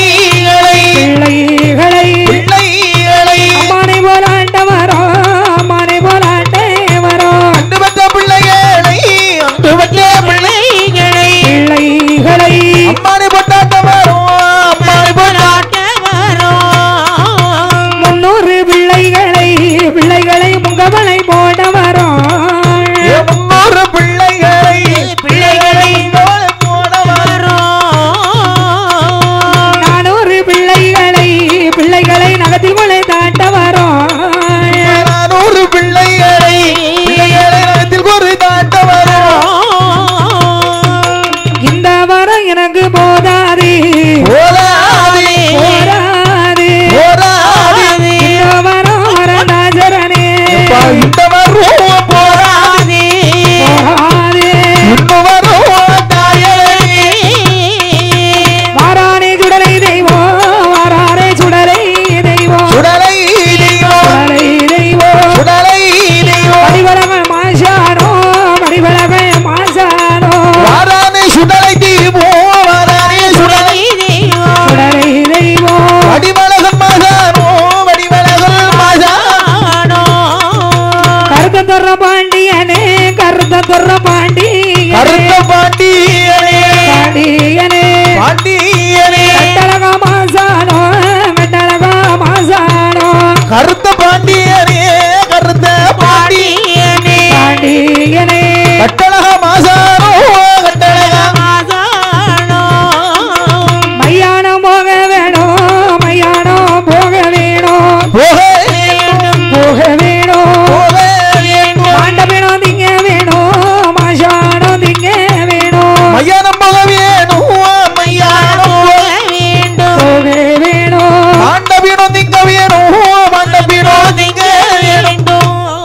பிள்ளைகளை பிள்ளைகளை பிள்ளைகளை அம்மானை போல ஆண்டவரோ வரம் எனக்கு போதாதே போராதே போதாதே போராதே இந்த வரம் வரதாஜரனே அப்பா, இந்த வரும் போராதே போகாதே இன்னும் வரும் தாயே வாரானே சுடலை தெய்வம் வாரானே சுடலை தெய்வம் சுடலை தெய்வம் சுடலை தெய்வம் சுடலை தெய்வம் மடிவளக மாசானோ மடிவளக மாசானோ வாரானே சுடலை தெய்வம் வாரானே சுடலை சுடலை தெய்வம் வடிவழகன் மகானோ வடிவழகன் மகானோ கருத்த துற பாண்டியனே கருத்த துற பாண்டியனே கருத்த பாண்டியனே பாண்டியனே பாண்டியனே கட்டழக மாசானோ கட்டழக மாசானோ கருத்த பாண்டியனே கருத்த பாண்டி பாண்டியனே கட்டழக மாசானோ கட்டழக மையானம் போக வேணும் மையானம் போக வேணும் போக வேண்டும் போக வேணும் போக வேண்டும் மாண்டபினம் திங்க வேணும் மாசானம் திங்க வேணும் மையானம் போக வேணும் மையானம் போக வேணும் மாண்டபீனம் திங்க வேணும் மாண்டபீனம் திங்க வேணும்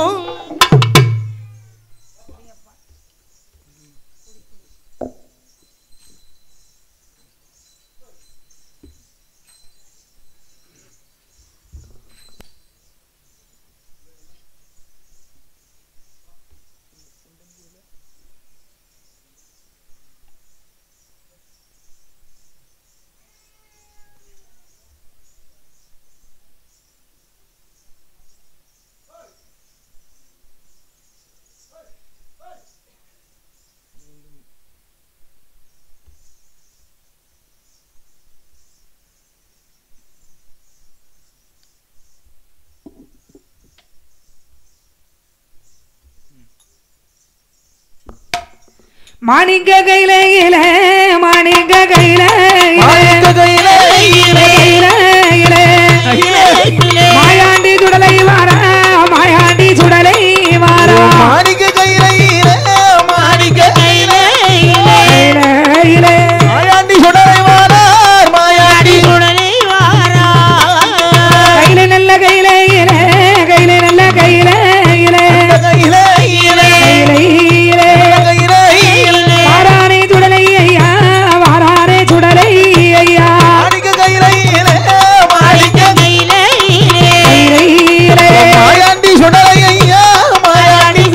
மாணிக்க கையில இல மாணிக்க கையில மாணிக்க கையில இல, கையில இல மாயாண்டி சுடலை வாரா மாயாண்டி சுடலை வாரா மாணிக்க கையில இல, மாணிக்க கையில கையில இல மாயாண்டி சுடலை வாரார் மாயாண்டி கையில நல்ல கையில இல கையில நல்ல கையில இல கையில இல, கையில இல கையில இல. வாரானே சுடலை ஐயா வாரானே சுடலை ஐயா மாணிக்க கையில இல, மாணிக்க கையில இல மாயாண்டி சுடலை ஐயா மாயாண்டி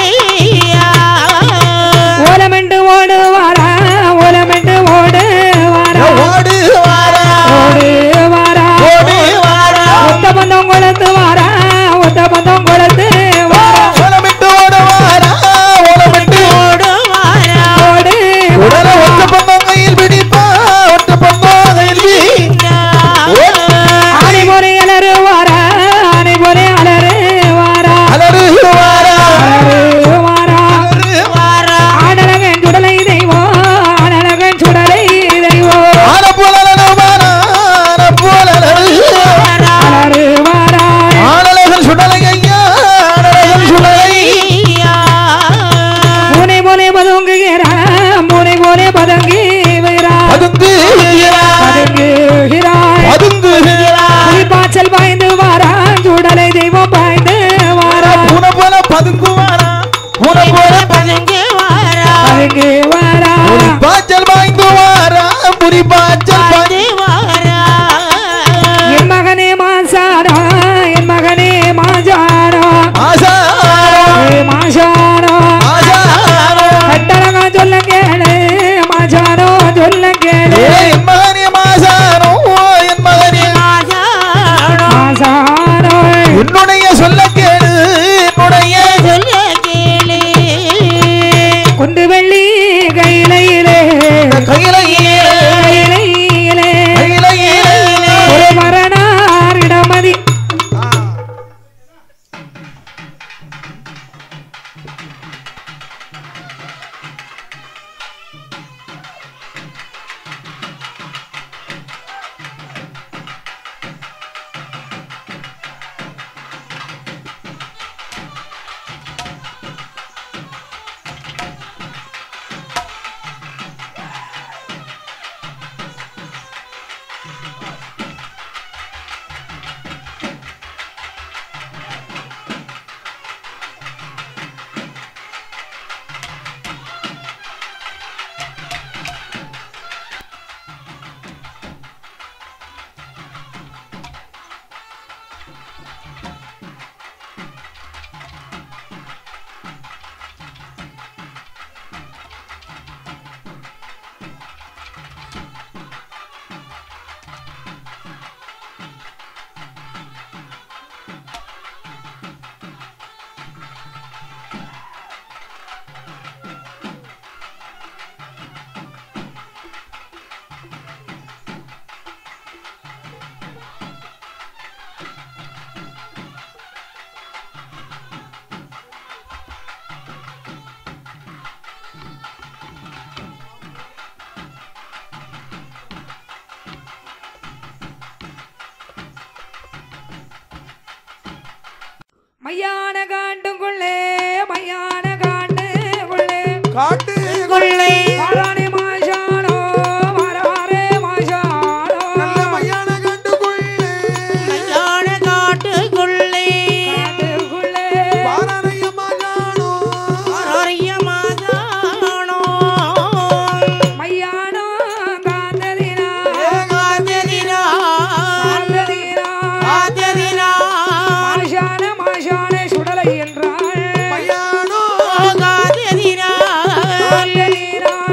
ஓலமெண்டு ஓடு வாரா ஓலமெண்டு ஓடு வாரா ஓடு வாரா ஓடு வாரா ஓடு வாரா ஒத்த பந்தம் கொளத்து வாரா ஒத்த பந்தம் கொளத்து வாரா ஓலமிட்டு ஓட வாரா ஓலமிட்டு ஓடு உடனே ஒத்த பந்தம் கையில் பிடிப்பா ஒத்த பந்தம் கையில் பிடி ஆனை போலே அலறு வாரா ஆனை போலே அலறு வாரா அலறு வாரா அலறு வாரா அலறு வாரா ஆடழகன் சுடலை தெய்வம் ஆடழகன் சுடலை தெய்வம் ஆன போல அலறு வாரா ஆன போல அலறு அலறு வாரா ஆனழகன் சுடலை ஐயா ஆனழகன் சுடலை மூனை போலே பதுங்குகிறா மூனை போலே பதுங்குகிறா பதுங்குகிறார் பதுங்குகிறாய் பதுங்குகிறார் புலிப்பாய்ச்சல் பாய்ந்து வாரா சுடலை தெய்வம் பாய்ந்து வாரா பூனை போல பதுங்குவாரா பூனை போல பதுங்கு வாரா புலி பாய்ச்சல் பாய்ந்து வாரா புலி பாய்ச்சல் பாய்ந்து என் மகனே மாசாரா என் மகனே மாஜாரா ஆசாரோ ஏ மாஷாரா ஆசாரோ கட்டழகா சொல்ல கேளு மாஜாரோ சொல்ல கேளு ஏ என் மகனே மாசாரோ என் மகனே மாசாரோ உன்னுடைய சொல்ல கேளு என்னுடைய குண்டு வெள்ளி கையிலே கையிலையே கையிலே கையிலையே ஒரு மரணார் இடமதி மையான காண்டுக்குள்ளே மையான காண்டுக்குள்ளே காட்டு கொள்ளை வாரானே மாஷானோ வாராரே மாஷானோ நல்ல மையான கண்டுகொள்ளே கல்யாண காட்டுக்குள்ளே காட்டுக்குள்ளே பாரணையம்மா காணோ ஆரோரிய மாதானோ மையானோ காந்ததினா காந்ததினா காந்ததினா காந்ததினா மாஷான மாஷானே சுடலை என்றாள் மையானோ காந்ததினா காந்ததினா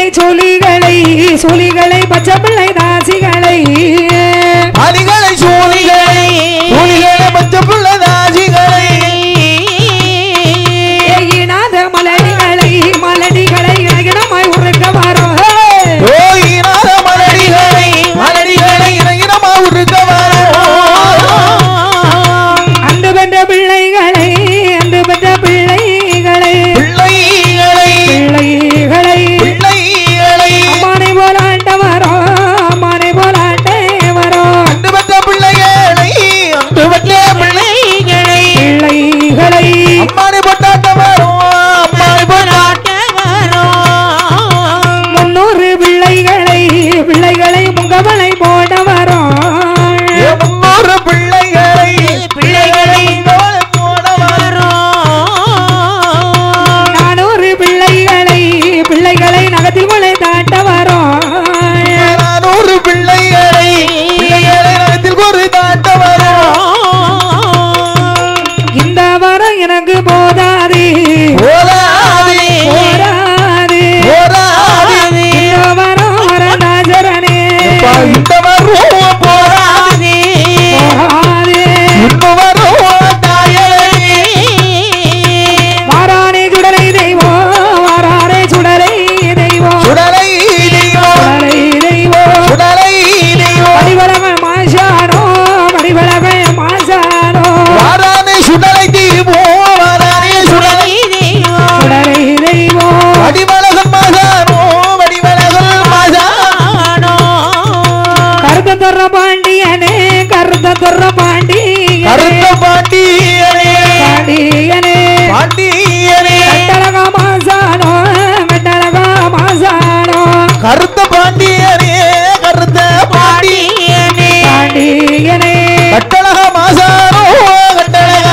சோழிகளை சோழிகளை பச்சை பிள்ளை தாசிகளை அணிகளை சூழிகளை சூழிகளை பச்சை புள்ள தாசிகளை ஏகினாத மலடிகளை மலடிகளை இணகிடமாய் உருக்க வரும் ஓயினாத மலடிகளை மலடிகளை இறங்கினமா உருக்க அன்று பெற்ற பிள்ளைகளை அன்று பெற்ற பிள்ளைகளை பிள்ளைகளை பிள்ளைகளை பிள்ளைகளை அம்மானை போல ஆட்ட வரும் அம்மானை போல ஆட்ட வரும் அன்று பெற்ற பிள்ளைகளை அன்று பெற்ற பிள்ளை பிள்ளைகளை அம்மானை போட்டாட்ட வரும் அம்மானை போட்டாட்ட முன்னூறு பிள்ளைகளை பிள்ளைகளை முகவலை போட வரும் முன்னூறு பிள்ளைகளை பிள்ளைகளை போட நானூறு பிள்ளைகளை பிள்ளைகளை நகத்தில் கொலை தாட்ட வரும் நானூறு பிள்ளைகளை பிள்ளைகளை நகத்தில் ஒரு தாட்ட வரும் இந்த வரம் எனக்கு போதாது போராதி போராது போராதி இந்த வரம் வரநாஜரனே இந்த வரும் போராதி போராது இன்னும் வரும் தாயலே வாரானே சுடலை தெய்வம் வாரானே சுடலை தெய்வம் சுடலை தெய்வம் சுடலை தெய்வம் சுடலை தெய்வம் படிவளவ மாசானோ படிவளவ மாசானோ வாரானே சுடலை தெய்வம் வாரானே சுடலை சுடலை தெய்வம் வடிவழகன் மகானோ வடிவழகன் மகானோ கருத்த தொற பாண்டியனே கருத்த தொற பாண்டியனே கருத்த பாண்டியனே பாண்டியனே பாண்டியனே கட்டழகா மாசானோ கட்டழகா மாசானோ கருத்த பாண்டியனே கருத்த பாண்டி பாண்டியனே கட்டழக மாசானோ கட்டழக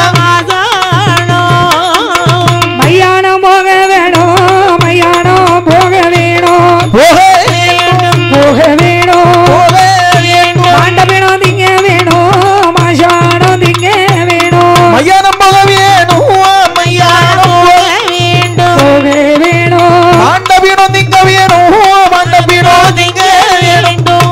மையானம் போக வேணும் மையானம் போக வேணும் போக வேண்டும் போக வேணும் போக வேண்டும் மாண்டபினம் திங்க வேணும் மாசானம் திங்க வேணும் மையானம் போக வேணும் மையானம் போக வேணும் மாண்டபீனம் திங்க வேணும் மாண்டபீனம் திங்க வேணும்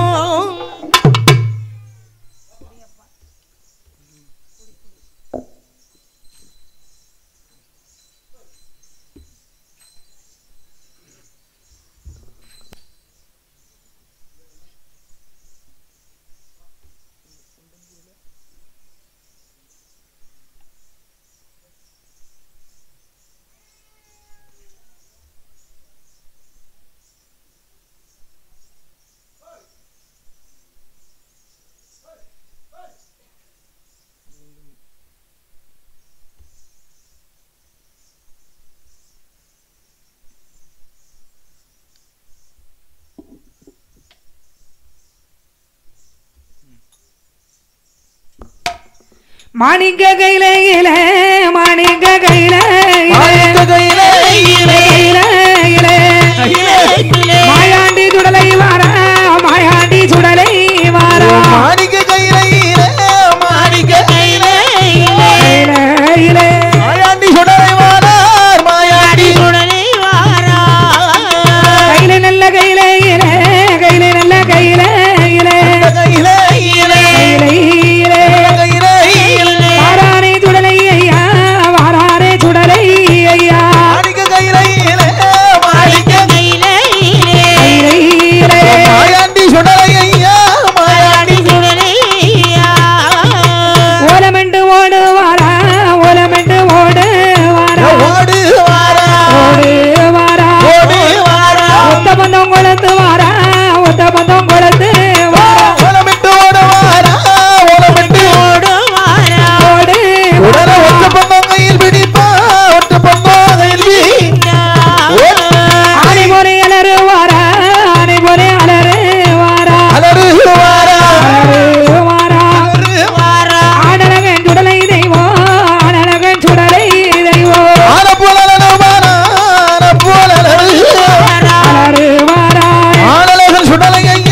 மாணிக்க கையில இல மாணிக்க கையில மாணிக்க கையிலே இலே. கையில இல மாயாண்டி சுடலை வாரா மாயாண்டி சுடலை வாரா மாணிக்க கையிலே இலே. மாணிக்க கையிலே இலே. கையில இல மாயாண்டி சுடலை வாரார் மாயாண்டி கையில நல்ல கையில இல கையில நல்ல கையில இல கையிலே இலே. கையில இல கையிலே இலே. வாரானே சுடலை ஐயா வாரானே சுடலை ஐயா மாணிக்க கையிலே இலே. மாணிக்க கையில இல மாயாண்டி சுடலை ஐயா மாயாண்டி ஓலமெண்டு ஓடு வாரா ஓலமெண்டு ஓடு வாரா ஓடு வாரா ஓடு வாரா ஓடு வாரா ஒத்த பந்தம் கொளத்து வாரா ஒத்த பந்தம் கொளத்து வாரா ஓலமிட்டு ஓட வாரா ஓலமிட்டு ஓடு உடல ஒத்த பந்தம் கையில் பிடிப்பா ஒத்த பந்தம் கையில் பிடி ஆனை போலே அலறு வாரா ஆனை போலே அலறு வாரா அலறு வாரா அலறு வாரா அலறு ஆடலகன் சுடலை தெய்வம் ஆடலகன் சுடலை தெய்வம் ஆன போல அலறுவாரா ஆன போல அலறு அலறு வாரா ஆனலகன் சுடலை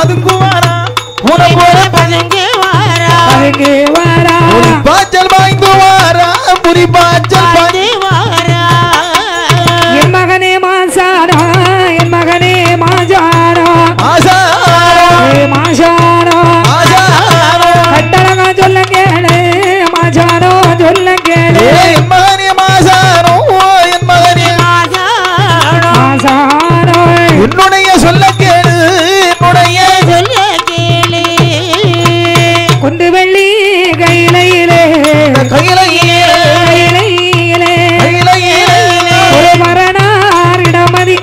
பதுங்குவாரா உனக்கு பதுங்கி வாரா அங்கே வாரா பாய்ச்சல் பாய்ந்து வாரா புரி பாய்ச்சல் பாய்ந்து பாய்ந்து வாரா என் மகனே மாசாரா என் மகனே மாஜாரா ஆசாரோ ஏ மாஷாரா ஆசாரோ கட்டழகா சொல்ல கேளு மாஜாரோ சொல்ல கேளு என் மகனே மாசாரோ என் மகனே மாசாணோ மாசாரோ என்னுடைய சொல்ல கேளு என்னுடைய சொல்ல கேளு குண்டு வெள்ளி கையிலே கையிலையே கையிலே கையிலையே ஒரு மரணார் இடமதி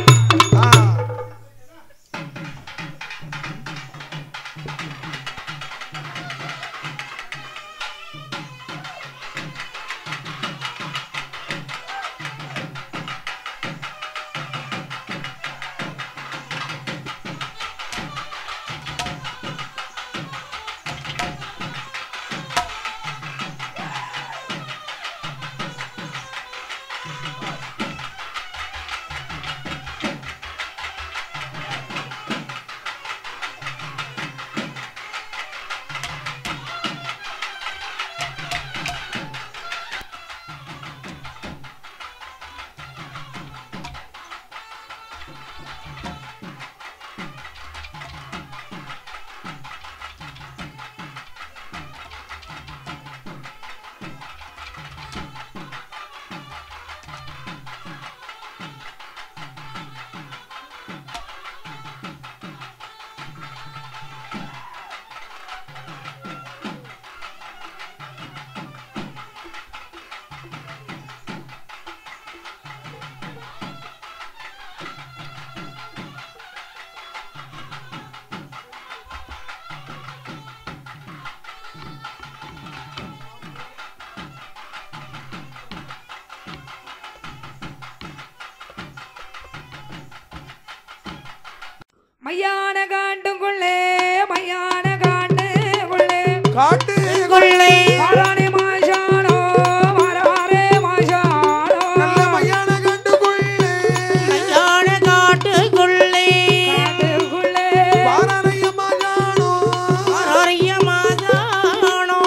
மையான காட்டுக்குள்ளே மையான காட்டுக்குள்ளே காட்டு கொள்ளை மாறானே மாஷானோ மாறாரே மாஷானோ நல்ல மையான கண்டுகொள்ளே கல்யாண காட்டுக்குள்ளே காட்டுக்குள்ளே பாராரைய மகானோ ஆரோரிய மாதானோ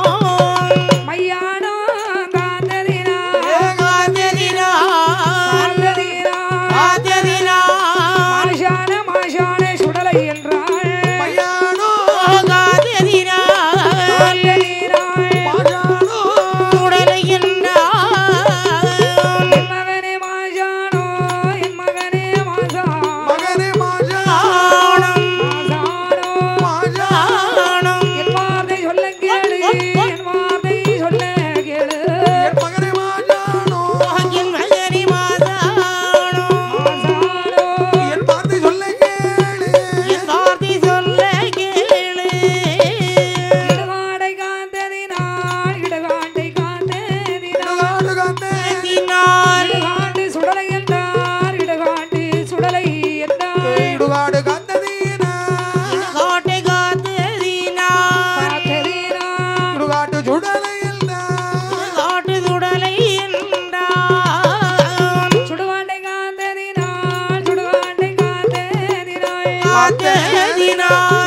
மையானோ காந்ததினா காத்ததினா காந்ததினா காத்ததினா மாஷான மாஷானே சுடலை என்றாள் மையானோ காத்ததினா காந்ததினா மகானோ உடலையின்றா என் மகனே மாஷானோ என் மகனே மாஷா மகனே மகானோ மாஷானோ மகானோ என் வார்த்தை சொல்ல கேளு என் வார்த்தை சொல்ல கேளு என் மகனே மகானோ என் மகனி மாதானோ மாஷானோ என் வார்த்தை சொல்ல கேளு என் வார்த்தை சொல்ல கேளு இடுகாடை காந்ததினால் இடுகாட்டை காந்ததினால் நாடு கந்தே தினால் இடுகாட்டு சுடலை என்றார் இடுகாட்டு சுடலை என்றார் இடுகாடு கந்ததீனா காட்டை காத்ததினால் காத்ததினால் இடுகாட்டு சுடலையில் காட்டு சுடலை என்றான் சுடுகாட்டை காந்ததினால் சுடுகாட்டை காந்ததினால் காத்ததினால்